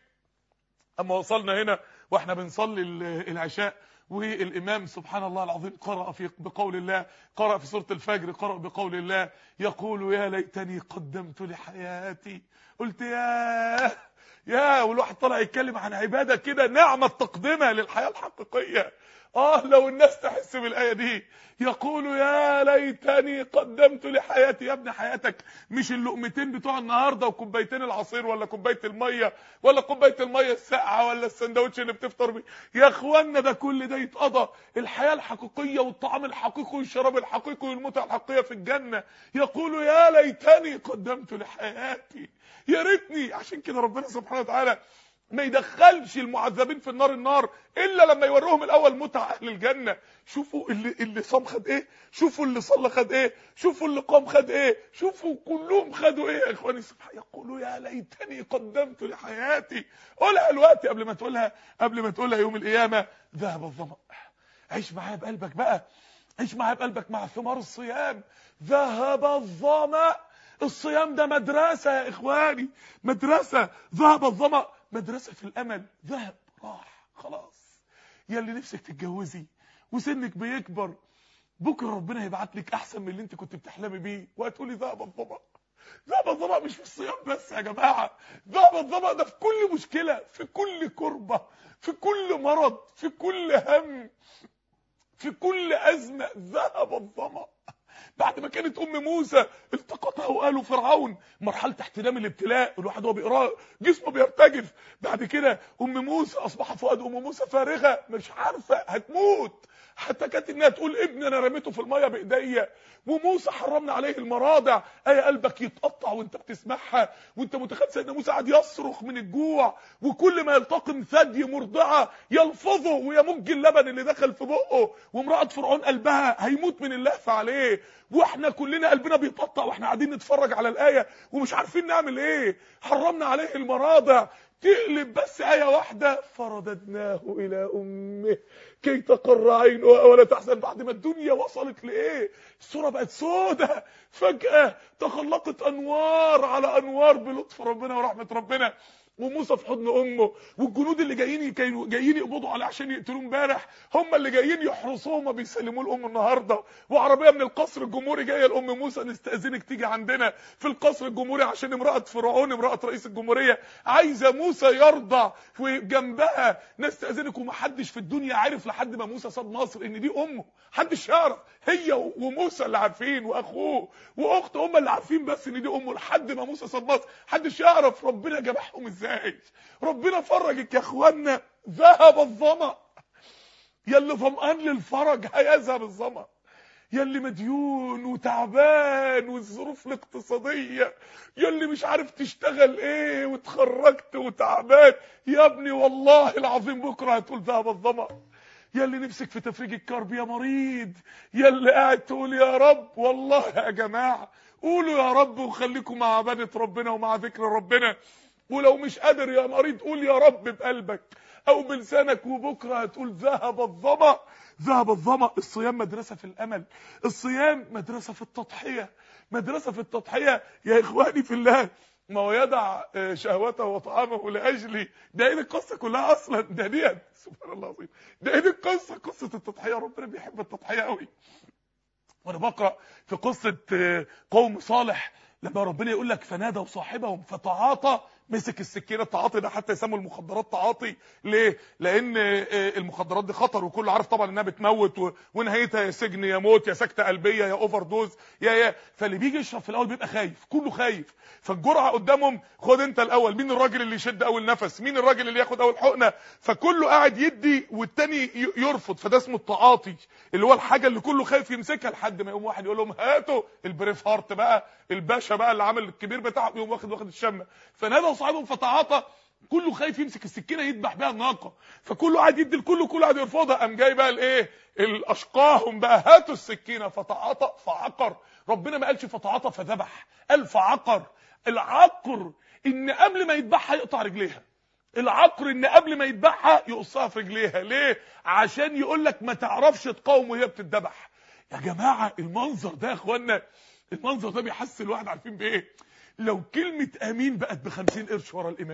اما وصلنا هنا واحنا بنصلي ال- العشاء والامام سبحان الله العظيم قرأ في بقول الله قرأ في سورة الفجر قرأ بقول الله يقول يا ليتني قدمت لحياتي قلت يا يا والواحد طلع يتكلم عن عبادة كده نعمة تقدمها للحياة الحقيقية اه لو الناس تحس بالآية دي يقول يا ليتني قدمت لحياتي يا ابن حياتك مش اللقمتين بتوع النهارده وكوبايتين العصير ولا كوبايه الميه ولا كوبايه الميه الساقعه ولا السندوتش اللي بتفطر بيه يا اخوانا ده كل ده يتقضى الحياه الحقيقيه والطعام الحقيقي والشراب الحقيقي والمتعه الحقيقيه في الجنه يقول يا ليتني قدمت لحياتي يا ريتني عشان كده ربنا سبحانه وتعالى ما يدخلش المعذبين في النار النار الا لما يوروهم الاول متع اهل الجنه شوفوا اللي اللي صام خد ايه شوفوا اللي صلى خد ايه شوفوا اللي قام خد ايه شوفوا كلهم خدوا ايه يا اخواني سبحان يقولوا يا ليتني قدمت لحياتي قولها الوقت قبل ما تقولها قبل ما تقولها يوم القيامه ذهب الظمأ عيش معايا بقلبك بقى عيش معايا بقلبك مع ثمار الصيام ذهب الظمأ الصيام ده مدرسة يا إخواني مدرسة ذهب الظمأ مدرسة في الأمل ذهب راح خلاص يا اللي نفسك تتجوزي وسنك بيكبر بكرة ربنا هيبعت لك أحسن من اللي أنت كنت بتحلمي بيه وهتقولي ذهب الظمأ ذهب الظمأ مش في الصيام بس يا جماعة ذهب الظمأ ده في كل مشكلة في كل كربة في كل مرض في كل هم في كل أزمة ذهب الظمأ بعد ما كانت ام موسى التقطها وقالوا فرعون مرحله احتلام الابتلاء الواحد وهو بيقراه جسمه بيرتجف بعد كده ام موسى اصبح فؤاد ام موسى فارغه مش عارفه هتموت حتى كانت انها تقول ابني انا رميته في الميه بايديا وموسى حرمنا عليه المراضع اي قلبك يتقطع وانت بتسمعها وانت متخيل سيدنا موسى قاعد يصرخ من الجوع وكل ما يلتقم ثدي مرضعه يلفظه ويمج اللبن اللي دخل في بقه وامراه فرعون قلبها هيموت من اللهف عليه واحنا كلنا قلبنا بيتقطع واحنا قاعدين نتفرج على الايه ومش عارفين نعمل ايه حرمنا عليه المراضع تقلب بس آية واحدة فرددناه إلى أمه كي تقر عينها ولا تحزن بعد ما الدنيا وصلت لإيه الصورة بقت سودة فجأة تخلقت أنوار على أنوار بلطف ربنا ورحمة ربنا وموسى في حضن امه والجنود اللي جايين كانوا جايين يقبضوا عليه عشان يقتلوه امبارح هم اللي جايين يحرسوه ما بيسلموه الام النهارده وعربيه من القصر الجمهوري جايه لام موسى نستاذنك تيجي عندنا في القصر الجمهوري عشان امراه فرعون امراه رئيس الجمهوريه عايزه موسى يرضع وجنبها نستاذنك ومحدش في الدنيا عارف لحد ما موسى ساب مصر ان دي امه محدش يعرف هي وموسى اللي عارفين واخوه واخته هم اللي عارفين بس ان دي امه لحد ما موسى ساب مصر محدش يعرف ربنا جمعهم ازاي ربنا فرجك يا اخوانا ذهب الظما يا اللي ظمآن للفرج هيذهب الظما يا اللي مديون وتعبان والظروف الاقتصادية يا اللي مش عارف تشتغل ايه وتخرجت وتعبان يا ابني والله العظيم بكرة هتقول ذهب الظما يا اللي نفسك في تفريج الكرب يا مريض يا اللي قاعد تقول يا رب والله يا جماعة قولوا يا رب وخليكم مع عبادة ربنا ومع ذكر ربنا ولو مش قادر يا مريض قول يا رب بقلبك او بلسانك وبكره هتقول ذهب الظما ذهب الظما الصيام مدرسه في الامل الصيام مدرسه في التضحيه مدرسه في التضحيه يا اخواني في الله ما هو يدع شهوته وطعامه لاجلي ده ايه القصه كلها اصلا ده ديت سبحان الله العظيم ده ايه القصه قصه التضحيه ربنا بيحب التضحيه قوي وانا بقرا في قصه قوم صالح لما ربنا يقول لك فنادوا صاحبهم فتعاطى مسك السكينه التعاطي ده حتى يسموا المخدرات تعاطي ليه لان آه، المخدرات دي خطر وكل عارف طبعا انها بتموت و- ونهايتها يا سجن يا موت يا سكته قلبيه يا اوفر دوز يا يا فاللي بيجي يشرب في الاول بيبقى خايف كله خايف فالجرعه قدامهم خد انت الاول مين الراجل اللي يشد اول نفس مين الراجل اللي ياخد اول حقنه فكله قاعد يدي والتاني ي- يرفض فده اسمه التعاطي اللي هو الحاجه اللي كله خايف يمسكها لحد ما يقوم واحد يقول لهم هاتوا البريف هارت بقى الباشا بقى اللي عامل الكبير بتاعهم يقوم واخد واخد الشمه فنادى صاحبهم فتعاطى كله خايف يمسك السكينه يذبح بيها الناقه فكله قاعد يدي الكل كله قاعد يرفضها قام جاي بقى الايه الاشقاهم بقى هاتوا السكينه فتعاطى فعقر ربنا ما قالش فتعاطى فذبح قال فعقر العقر ان قبل ما يذبحها يقطع رجليها العقر ان قبل ما يذبحها يقصها في رجليها ليه عشان يقول لك ما تعرفش تقاوم وهي بتتذبح يا جماعه المنظر ده يا اخوانا المنظر ده بيحس الواحد عارفين بايه لو كلمه امين بقت ب 50 قرش ورا الامام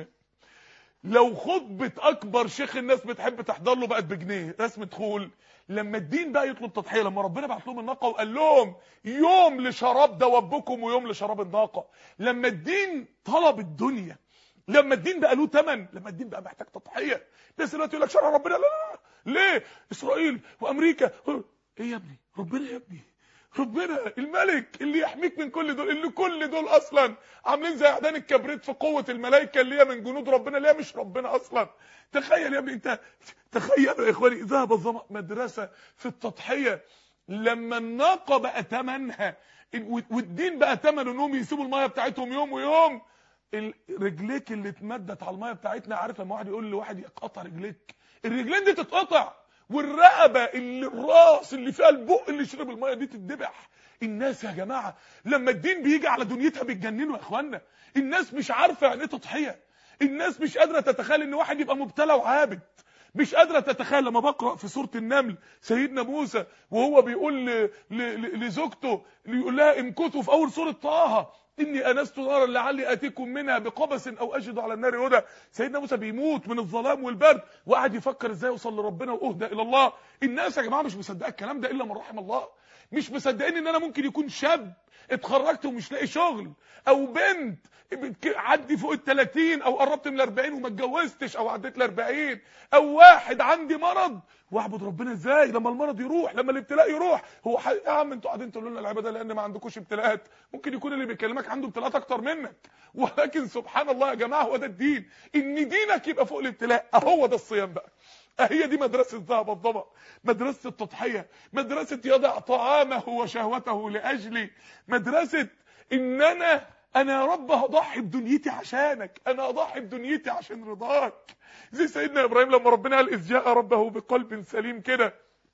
لو خطبة أكبر شيخ الناس بتحب تحضر له بقت بجنيه رسم دخول لما الدين بقى يطلب تضحية لما ربنا بعت لهم الناقة وقال لهم يوم لشراب دوابكم ويوم لشراب الناقة لما الدين طلب الدنيا لما الدين بقى له ثمن لما الدين بقى محتاج تضحية الناس دلوقتي يقول لك شرع ربنا لا لا لا ليه إسرائيل وأمريكا إيه يا ابني ربنا يا ابني ربنا الملك اللي يحميك من كل دول اللي كل دول اصلا عاملين زي اعدان الكبريت في قوه الملائكه اللي هي من جنود ربنا اللي هي مش ربنا اصلا تخيل يا ابني انت تخيلوا يا اخواني ذهب الظما مدرسه في التضحيه لما الناقه بقى ثمنها والدين بقى ثمنه انهم يسيبوا الميه بتاعتهم يوم ويوم ال- رجليك اللي اتمدت على الميه بتاعتنا عارف لما واحد يقول لواحد يقطع رجليك الرجلين دي تتقطع والرقبه اللي الراس اللي فيها البق اللي شرب الميه دي تتذبح الناس يا جماعه لما الدين بيجي على دنيتها بيتجننوا يا اخوانا الناس مش عارفه يعني ايه تضحيه الناس مش قادره تتخيل ان واحد يبقى مبتلى وعابد مش قادره تتخيل لما بقرا في سوره النمل سيدنا موسى وهو بيقول ل- ل- ل- لزوجته يقول لها امكثوا في اول سوره طه اني انست نارا لعلي اتيكم منها بقبس او اجد على النار هدى سيدنا موسى بيموت من الظلام والبرد وقعد يفكر ازاي يوصل لربنا واهدى الى الله الناس يا جماعه مش مصدقه الكلام ده الا من رحم الله مش مصدقين ان انا ممكن يكون شاب اتخرجت ومش لاقي شغل او بنت بتك- عدي فوق ال 30 او قربت من ال 40 وما اتجوزتش او عديت ال 40 او واحد عندي مرض واعبد ربنا ازاي لما المرض يروح لما الابتلاء يروح هو ح... يا عم انتوا قاعدين تقولوا لنا العباده لان ما عندكوش ابتلاءات ممكن يكون اللي بيكلمك عنده ابتلاءات اكتر منك ولكن سبحان الله يا جماعه هو ده الدين ان دينك يبقى فوق الابتلاء اهو ده الصيام بقى هي دي مدرسة ذهب الضبع مدرسة التضحية مدرسة يضع طعامه وشهوته لأجلي مدرسة إن أنا أنا يا رب هضحي بدنيتي عشانك أنا هضحي بدنيتي عشان رضاك زي سيدنا إبراهيم لما ربنا قال إذ جاء ربه بقلب سليم كده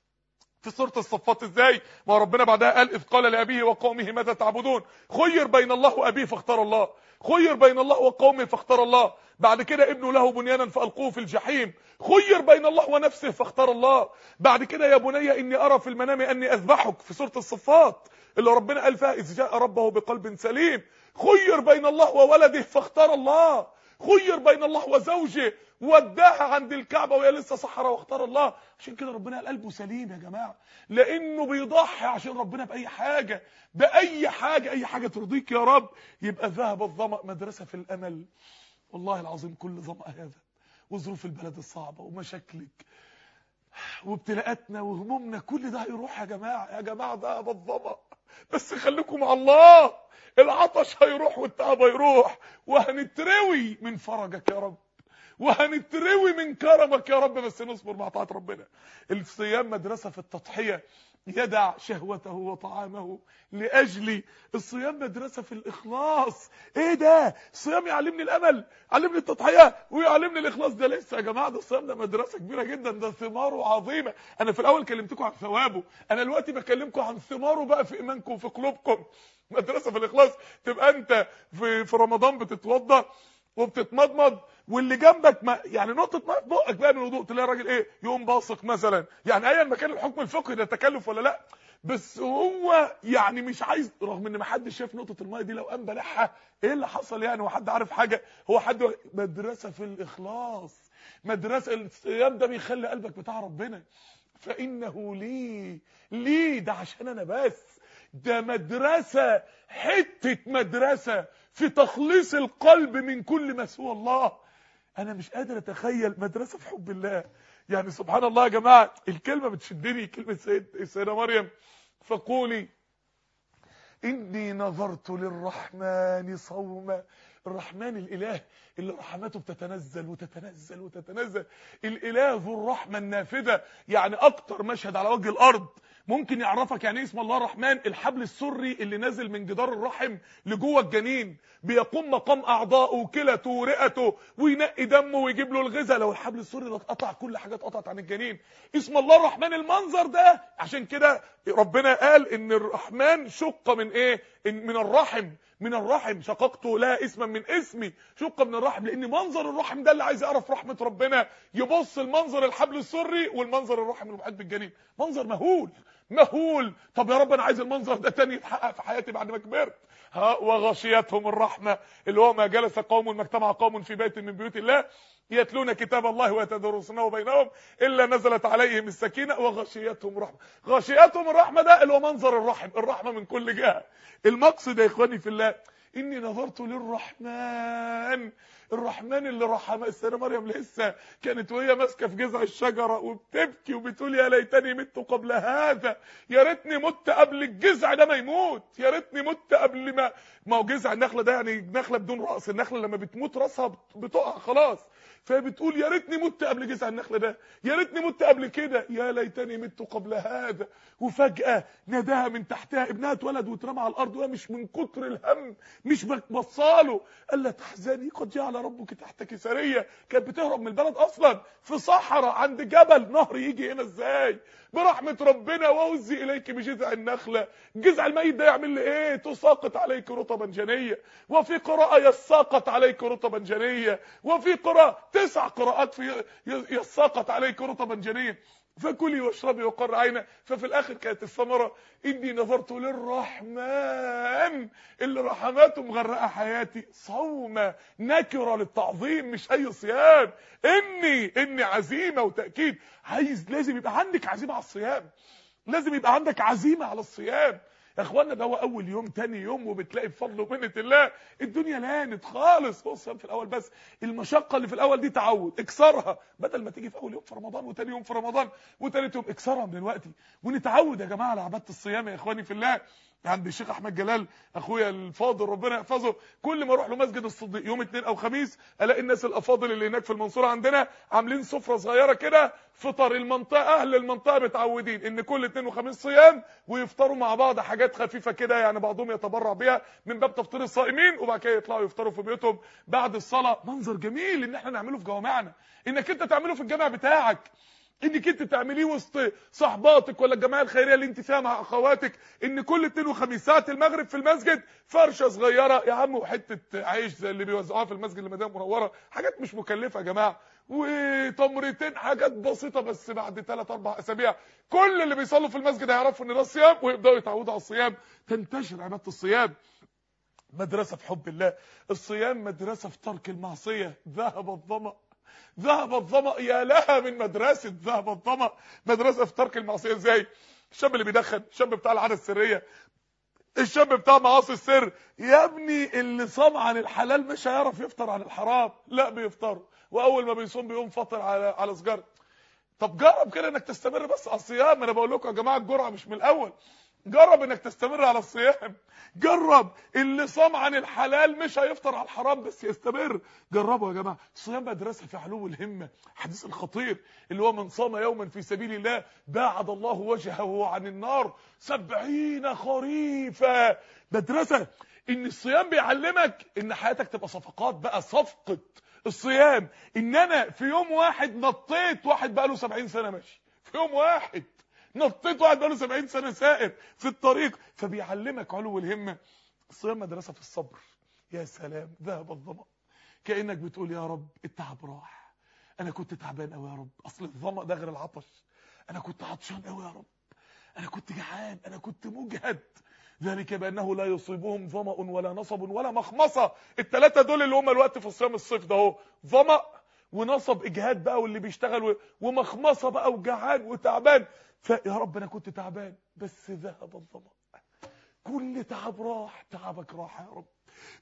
في سورة الصفات ازاي ما ربنا بعدها قال اذ قال لابيه وقومه ماذا تعبدون خير بين الله وابيه فاختار الله خير بين الله وقومه فاختار الله بعد كده ابنه له بنيانا فالقوه في الجحيم خير بين الله ونفسه فاختار الله بعد كده يا بني اني ارى في المنام اني اذبحك في سورة الصفات اللي ربنا قال فيها اذ جاء ربه بقلب سليم خير بين الله وولده فاختار الله خير بين الله وزوجه وداها عند الكعبة وهي لسه صحراء واختار الله عشان كده ربنا قال قلبه سليم يا جماعة لانه بيضحي عشان ربنا بأي حاجة بأي حاجة أي حاجة ترضيك يا رب يبقى ذهب الظمأ مدرسة في الأمل والله العظيم كل ظمأ هذا وظروف البلد الصعبة ومشاكلك وابتلاءاتنا وهمومنا كل ده هيروح يا جماعة يا جماعة ذهب الظمأ بس خليكم مع الله العطش هيروح والتعب هيروح وهنتروي من فرجك يا رب وهنتروي من كرمك يا رب بس نصبر مع طاعة ربنا الصيام مدرسة في التضحية يدع شهوته وطعامه لأجلي الصيام مدرسة في الإخلاص ايه ده الصيام يعلمني الأمل يعلمني التضحية ويعلمني الإخلاص ده لسه يا جماعة ده الصيام ده مدرسة كبيرة جدا ده ثماره عظيمة أنا في الأول كلمتكم عن ثوابه أنا دلوقتي بكلمكم عن ثماره بقى في إيمانكم وفي قلوبكم مدرسة في الإخلاص تبقى أنت في, في رمضان بتتوضى وبتتمضمض واللي جنبك ما يعني نقطه ميه في بقك بقى من الوضوء تلاقي الراجل ايه يقوم باصق مثلا يعني ايا ما كان الحكم الفقهي ده تكلف ولا لا بس هو يعني مش عايز رغم ان ما حدش شاف نقطه الميه دي لو قام بلعها ايه اللي حصل يعني وحد عارف حاجه هو حد مدرسه في الاخلاص مدرسه الصيام ده بيخلي قلبك بتاع ربنا فانه لي لي ده عشان انا بس ده مدرسه حته مدرسه في تخليص القلب من كل ما سوى الله انا مش قادر اتخيل مدرسه في حب الله يعني سبحان الله يا جماعه الكلمه بتشدني كلمه سيد السيده مريم فقولي إني نظرت للرحمن صوما الرحمن الإله اللي رحمته بتتنزل وتتنزل وتتنزل الإله ذو الرحمة النافذة يعني أكتر مشهد على وجه الأرض ممكن يعرفك يعني اسم الله الرحمن الحبل السري اللي نازل من جدار الرحم لجوه الجنين بيقوم مقام اعضائه وكلته ورئته وينقي دمه ويجيب له الغذاء لو الحبل السري ده اتقطع كل حاجه اتقطعت عن الجنين اسم الله الرحمن المنظر ده عشان كده ربنا قال ان الرحمن شق من ايه إن من الرحم من الرحم شققت لها اسما من اسمي شق من الرحم لان منظر الرحم ده اللي عايز يعرف رحمه ربنا يبص المنظر الحبل السري والمنظر الرحم المحيط بالجنين منظر مهول مهول طب يا رب انا عايز المنظر ده تاني يتحقق في حياتي بعد ما كبرت ها وغشيتهم الرحمه اللي هو ما جلس قوم ما اجتمع قوم في بيت من بيوت الله يتلون كتاب الله ويتدرسونه بينهم الا نزلت عليهم السكينه وغشيتهم الرحمه غشيتهم الرحمه ده اللي هو منظر الرحم الرحمه من كل جهه المقصد يا اخواني في الله اني نظرت للرحمن الرحمن اللي رحم السيده مريم لسه كانت وهي ماسكه في جذع الشجره وبتبكي وبتقول يا ليتني مت قبل هذا يا ريتني مت قبل الجذع ده ما يموت يا ريتني مت قبل ما ما هو جذع النخله ده يعني نخله بدون راس النخله لما بتموت راسها بتقع خلاص فبتقول يا ريتني مت قبل جذع النخله ده يا ريتني مت قبل كده يا ليتني مت قبل هذا وفجاه ناداها من تحتها ابنها اتولد واترمى على الارض وهي مش من كتر الهم مش بصاله قال لا تحزني قد جعل ربك تحتك سريه كانت بتهرب من البلد اصلا في صحراء عند جبل نهر يجي هنا ازاي برحمه ربنا واوزي اليك بجذع النخله الجذع الميت ده يعمل لي ايه تساقط عليك رطبا جنيه وفي قراءه يساقط عليك رطبا جنيه وفي قراءه تسع قراءات في يساقط عليك رطبا جنيه فكلي واشربي وقر عينا ففي الاخر كانت الثمره اني نظرت للرحمن اللي رحماته مغرقه حياتي صومه نكره للتعظيم مش اي صيام اني اني عزيمه وتاكيد عايز لازم يبقى عندك عزيمه على الصيام لازم يبقى عندك عزيمه على الصيام يا اخوانا ده هو اول يوم تاني يوم وبتلاقي بفضل ومنه الله الدنيا لانت خالص هو الصيام في الاول بس المشقه اللي في الاول دي تعود اكسرها بدل ما تيجي في اول يوم في رمضان وتاني يوم في رمضان وتالت يوم اكسرها من دلوقتي ونتعود يا جماعه على عباده الصيام يا اخواني في الله عند الشيخ احمد جلال اخويا الفاضل ربنا يحفظه كل ما اروح له مسجد الصديق يوم اثنين او خميس الاقي الناس الافاضل اللي هناك في المنصوره عندنا عاملين سفره صغيره كده فطر المنطقه اهل المنطقه متعودين ان كل اثنين وخميس صيام ويفطروا مع بعض حاجات خفيفه كده يعني بعضهم يتبرع بيها من باب تفطير الصائمين وبعد كده يطلعوا يفطروا في بيوتهم بعد الصلاه منظر جميل ان احنا نعمله في جوامعنا انك انت تعمله في الجامع بتاعك انك انت تعمليه وسط صحباتك ولا الجماعه الخيريه اللي انت فيها مع اخواتك ان كل اثنين وخميس ساعه المغرب في المسجد فرشه صغيره يا عم وحته عيش زي اللي بيوزعوها في المسجد المدينه المنوره حاجات مش مكلفه يا جماعه وتمرتين حاجات بسيطه بس بعد 3 4 اسابيع كل اللي بيصلوا في المسجد هيعرفوا ان ده صيام ويبداوا يتعودوا على الصيام تنتشر عباده الصيام مدرسه في حب الله الصيام مدرسه في ترك المعصيه ذهب الظمأ ذهب الظمأ يا لها من مدرسة ذهب الظمأ مدرسة في ترك المعصية ازاي الشاب اللي بيدخن الشاب بتاع العادة السرية الشاب بتاع معاصي السر يا ابني اللي صام عن الحلال مش هيعرف يفطر عن الحرام لا بيفطر واول ما بيصوم بيقوم فاطر على على سجاره طب جرب كده انك تستمر بس على الصيام انا بقول لكم يا جماعه الجرعه مش من الاول جرب انك تستمر على الصيام جرب اللي صام عن الحلال مش هيفطر على الحرام بس يستمر جربوا يا جماعه الصيام مدرسه في علو الهمه حديث الخطير اللي هو من صام يوما في سبيل الله باعد الله وجهه عن النار سبعين خريفا مدرسه ان الصيام بيعلمك ان حياتك تبقى صفقات بقى صفقه الصيام ان انا في يوم واحد نطيت واحد بقى له 70 سنه ماشي في يوم واحد نطيت واحد بقاله 70 سنه سائر في الطريق فبيعلمك علو الهمه الصيام مدرسه في الصبر يا سلام ذهب الظما كانك بتقول يا رب التعب راح انا كنت تعبان قوي يا رب اصل الظما ده غير العطش انا كنت عطشان قوي يا رب انا كنت جعان انا كنت مجهد ذلك بانه لا يصيبهم ظما ولا نصب ولا مخمصه الثلاثه دول اللي هم الوقت في الصيام الصيف ده اهو ظما ونصب اجهاد بقى واللي بيشتغل ومخمصه بقى وجعان وتعبان فيا رب انا كنت تعبان بس ذهب الظما كل تعب راح تعبك راح يا رب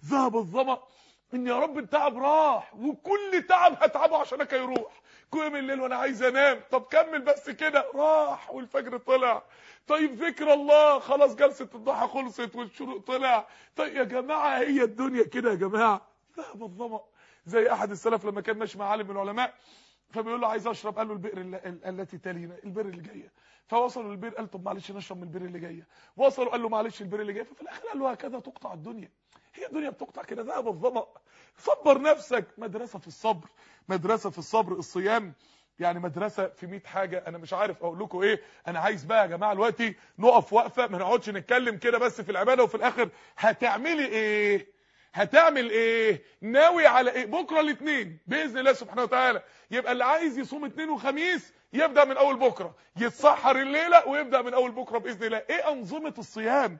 ذهب الظما ان يا رب التعب راح وكل تعب هتعبه عشانك هيروح قوم الليل وانا عايز انام طب كمل بس كده راح والفجر طلع طيب ذكر الله خلاص جلسه الضحى خلصت والشروق طلع طيب يا جماعه هي الدنيا كده يا جماعه ذهب الظما زي احد السلف لما كان ماشي مع عالم من العلماء فبيقول له عايز اشرب قال له البئر التي تلينا البئر اللي جايه فوصلوا للبئر قال طب معلش نشرب من البئر اللي جايه وصلوا قال له معلش البئر اللي جايه ففي الاخر قال له هكذا تقطع الدنيا هي الدنيا بتقطع كده ذهب الظما صبر نفسك مدرسه في الصبر مدرسه في الصبر الصيام يعني مدرسه في 100 حاجه انا مش عارف اقول لكم ايه انا عايز بقى يا جماعه دلوقتي نقف وقفه ما نقعدش نتكلم كده بس في العباده وفي الاخر هتعملي ايه هتعمل ايه ناوي على ايه بكره الاثنين باذن الله سبحانه وتعالى يبقى اللي عايز يصوم اثنين وخميس يبدا من اول بكره يتسحر الليله ويبدا من اول بكره باذن الله ايه انظمه الصيام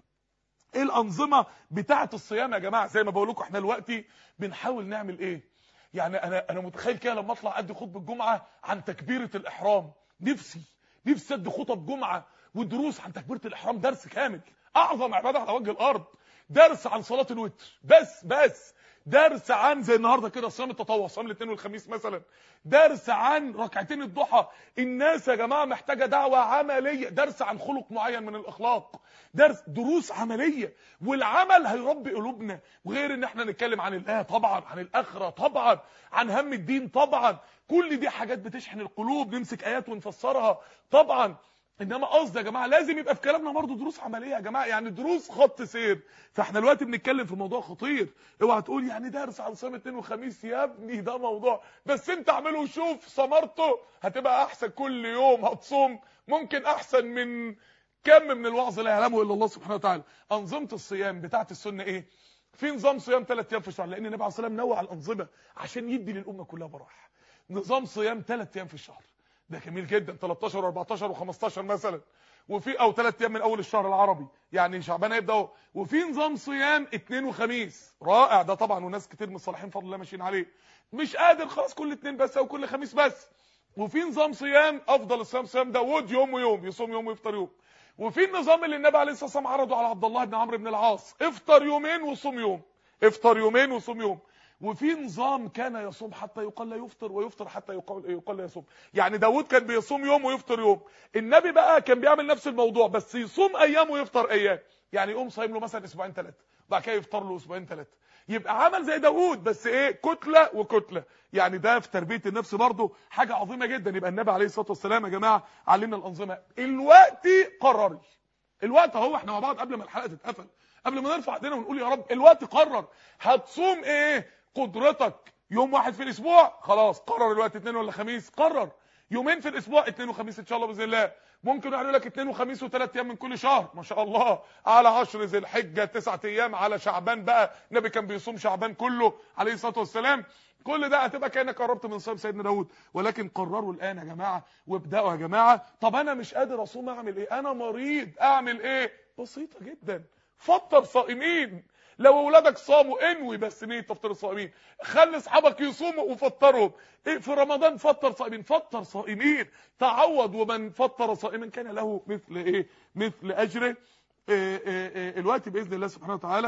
ايه الانظمه بتاعه الصيام يا جماعه زي ما بقول لكم احنا دلوقتي بنحاول نعمل ايه يعني انا انا متخيل كده لما اطلع ادي خطبه الجمعه عن تكبيره الاحرام نفسي نفسي ادي خطب جمعه ودروس عن تكبيره الاحرام درس كامل اعظم عباده على وجه الارض درس عن صلاه الوتر بس بس درس عن زي النهارده كده صيام التطوع صيام الاثنين والخميس مثلا درس عن ركعتين الضحى الناس يا جماعه محتاجه دعوه عمليه درس عن خلق معين من الاخلاق درس دروس عمليه والعمل هيربي قلوبنا وغير ان احنا نتكلم عن الله طبعا عن الاخره طبعا عن هم الدين طبعا كل دي حاجات بتشحن القلوب نمسك ايات ونفسرها طبعا انما قصدي يا جماعه لازم يبقى في كلامنا برضه دروس عمليه يا جماعه يعني دروس خط سير فاحنا دلوقتي بنتكلم في موضوع خطير اوعى تقول يعني درس عن صيام اثنين وخميس يا ابني ده موضوع بس انت اعمله وشوف ثمرته هتبقى احسن كل يوم هتصوم ممكن احسن من كم من الوعظ لا يعلمه الا الله سبحانه وتعالى انظمه الصيام بتاعه السنه ايه في نظام صيام ثلاث ايام في الشهر لان النبي عليه الصلاه والسلام نوع الانظمه عشان يدي للامه كلها براح نظام صيام ثلاث ايام في الشهر ده جميل جدا 13 و14 و15 مثلا وفي او 3 ايام من اول الشهر العربي يعني شعبان هيبدا وفي نظام صيام اثنين وخميس رائع ده طبعا وناس كتير من الصالحين فضل الله ماشيين عليه مش قادر خلاص كل اثنين بس او كل خميس بس وفي نظام صيام افضل الصيام صيام داوود يوم ويوم يصوم يوم ويفطر يوم وفي النظام اللي النبي عليه الصلاه والسلام عرضه على عبد الله بن عمرو بن العاص افطر يومين وصوم يوم افطر يومين وصوم يوم وفي نظام كان يصوم حتى يقال لا يفطر ويفطر حتى يقال, يقال لا يصوم يعني داود كان بيصوم يوم ويفطر يوم النبي بقى كان بيعمل نفس الموضوع بس يصوم ايام ويفطر ايام يعني يقوم صايم له مثلا اسبوعين ثلاثه بعد كده يفطر له اسبوعين ثلاثه يبقى عمل زي داوود بس ايه كتله وكتله يعني ده في تربيه النفس برضه حاجه عظيمه جدا يبقى النبي عليه الصلاه والسلام يا جماعه علمنا الانظمه الوقت قرري الوقت اهو احنا مع بعض قبل ما الحلقه تتقفل قبل ما نرفع ايدينا ونقول يا رب الوقت قرر هتصوم ايه قدرتك يوم واحد في الاسبوع خلاص قرر الوقت اثنين ولا خميس قرر يومين في الاسبوع اثنين وخميس ان شاء الله باذن الله ممكن يقول لك اثنين وخميس وثلاث ايام من كل شهر ما شاء الله على عشر ذي الحجه تسعة ايام على شعبان بقى النبي كان بيصوم شعبان كله عليه الصلاه والسلام كل ده هتبقى كانك قربت من صيام سيدنا داود ولكن قرروا الان يا جماعه وابداوا يا جماعه طب انا مش قادر اصوم اعمل ايه انا مريض اعمل ايه بسيطه جدا فطر صائمين لو اولادك صاموا انوي بس نيه تفطير الصائمين خلي اصحابك يصوموا وفطرهم إيه في رمضان فطر صائمين فطر صائمين تعوض ومن فطر صائما كان له مثل ايه مثل اجره إيه إيه إيه الوقت باذن الله سبحانه وتعالى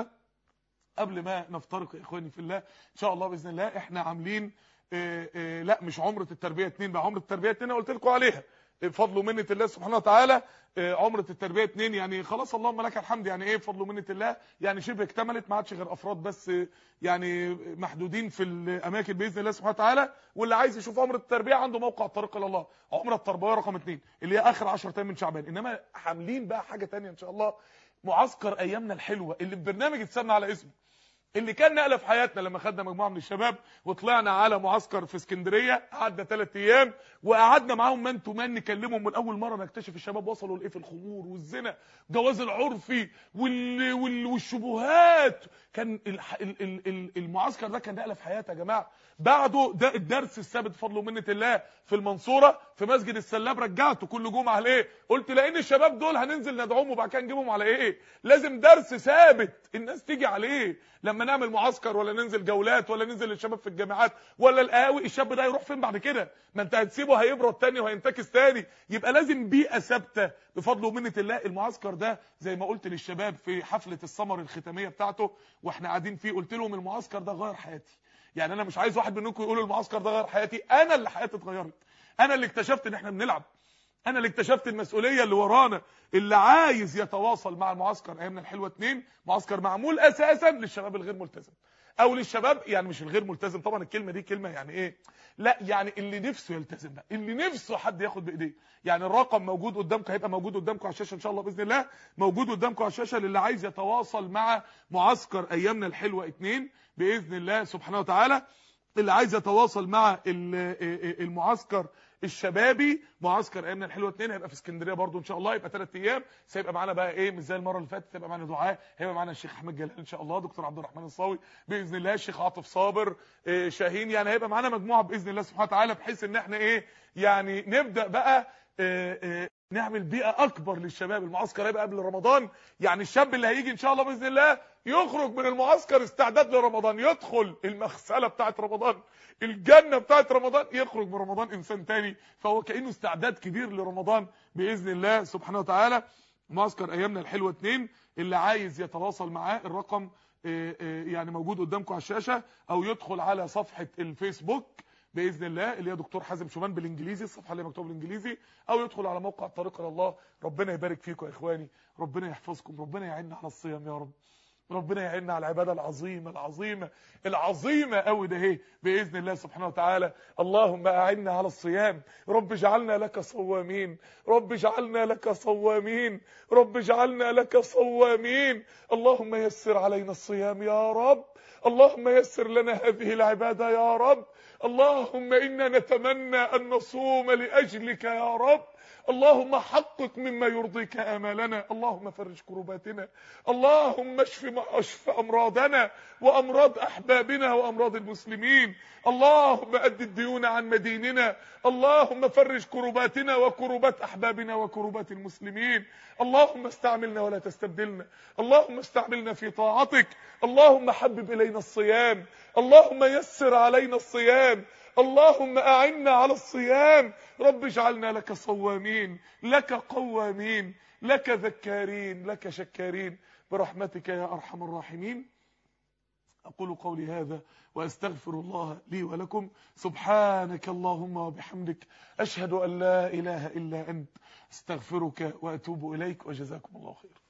قبل ما نفترق يا اخواني في الله ان شاء الله باذن الله احنا عاملين إيه إيه لا مش عمره التربيه 2 بقى عمره التربيه 2 قلت لكم عليها بفضل ومنه الله سبحانه وتعالى عمره التربيه 2 يعني خلاص اللهم لك الحمد يعني ايه بفضل ومنه الله يعني شبه اكتملت ما عادش غير افراد بس يعني محدودين في الاماكن باذن الله سبحانه وتعالى واللي عايز يشوف عمره التربيه عنده موقع الطريق الى الله عمره التربويه رقم 2 اللي هي اخر 10 ايام من شعبان انما عاملين بقى حاجه ثانيه ان شاء الله معسكر ايامنا الحلوه اللي البرنامج اتسمى على اسمه اللي كان نقله في حياتنا لما خدنا مجموعه من الشباب وطلعنا على معسكر في اسكندريه قعدنا ثلاث ايام وقعدنا معاهم من تو من نكلمهم من اول مره نكتشف الشباب وصلوا لايه في الخمور والزنا جواز العرفي وال... وال... والشبهات كان الح... ال... ال... ال... المعسكر ده كان نقله في حياتي يا جماعه بعده ده الدرس الثابت بفضل ومنه الله في المنصوره في مسجد السلاب رجعته كل جمعه ليه قلت لان الشباب دول هننزل ندعوهم وبعد كده نجيبهم على ايه لازم درس ثابت الناس تيجي عليه لما نعمل معسكر ولا ننزل جولات ولا ننزل للشباب في الجامعات ولا القهاوي الشاب ده يروح فين بعد كده ما انت هتسيبه هيبرد تاني وهينتكس تاني يبقى لازم بيئه ثابته بفضل ومنه الله المعسكر ده زي ما قلت للشباب في حفله السمر الختاميه بتاعته واحنا قاعدين فيه قلت لهم المعسكر ده غير حياتي يعني انا مش عايز واحد منكم يقول المعسكر ده غير حياتي انا اللي حياتي اتغيرت انا اللي اكتشفت ان احنا بنلعب انا اللي اكتشفت المسؤوليه اللي ورانا اللي عايز يتواصل مع المعسكر ايامنا الحلوه اتنين معسكر معمول اساسا للشباب الغير ملتزم او للشباب يعني مش الغير ملتزم طبعا الكلمه دي كلمه يعني ايه لا يعني اللي نفسه يلتزم بقى اللي نفسه حد ياخد بايديه يعني الرقم موجود قدامكم هيبقى موجود قدامكم على الشاشه ان شاء الله باذن الله موجود قدامكم على الشاشه للي عايز يتواصل مع معسكر ايامنا الحلوه اتنين باذن الله سبحانه وتعالى اللي عايز يتواصل مع المعسكر الشبابي معسكر ايامنا الحلوه اتنين هيبقى في اسكندريه برضو ان شاء الله يبقى ثلاث ايام سيبقى معانا بقى ايه مش زي المره اللي فاتت هيبقى معانا دعاء هيبقى معانا الشيخ احمد جلال ان شاء الله دكتور عبد الرحمن الصاوي باذن الله الشيخ عاطف صابر إيه شاهين يعني هيبقى معانا مجموعه باذن الله سبحانه وتعالى بحيث ان احنا ايه يعني نبدا بقى إيه إيه نعمل بيئه اكبر للشباب المعسكر هيبقى قبل رمضان يعني الشاب اللي هيجي ان شاء الله باذن الله يخرج من المعسكر استعداد لرمضان يدخل المغسله بتاعه رمضان الجنه بتاعه رمضان يخرج من رمضان انسان تاني فهو كانه استعداد كبير لرمضان باذن الله سبحانه وتعالى معسكر ايامنا الحلوه اتنين اللي عايز يتواصل معاه الرقم يعني موجود قدامكم على الشاشه او يدخل على صفحه الفيسبوك باذن الله اللي هي دكتور حازم شومان بالانجليزي الصفحه اللي مكتوبه بالانجليزي او يدخل على موقع الطريق الى الله ربنا يبارك فيكم يا اخواني ربنا يحفظكم ربنا يعيننا على الصيام يا رب ربنا يعيننا على العباده العظيمه العظيمه العظيمه قوي ده اهي باذن الله سبحانه وتعالى اللهم اعنا على الصيام رب اجعلنا لك صوامين رب اجعلنا لك صوامين رب اجعلنا لك صوامين اللهم يسر علينا الصيام يا رب اللهم يسر لنا هذه العباده يا رب اللهم انا نتمنى ان نصوم لاجلك يا رب اللهم حقق مما يرضيك امالنا اللهم فرج كرباتنا اللهم اشف اشف امراضنا وامراض احبابنا وامراض المسلمين اللهم اد الديون عن مديننا اللهم فرج كرباتنا وكربات احبابنا وكربات المسلمين اللهم استعملنا ولا تستبدلنا اللهم استعملنا في طاعتك اللهم حبب الينا الصيام اللهم يسر علينا الصيام اللهم أعنا على الصيام رب اجعلنا لك صوامين لك قوامين لك ذكارين لك شكارين برحمتك يا أرحم الراحمين أقول قولي هذا وأستغفر الله لي ولكم سبحانك اللهم وبحمدك أشهد أن لا إله إلا أنت استغفرك وأتوب إليك وجزاكم الله خير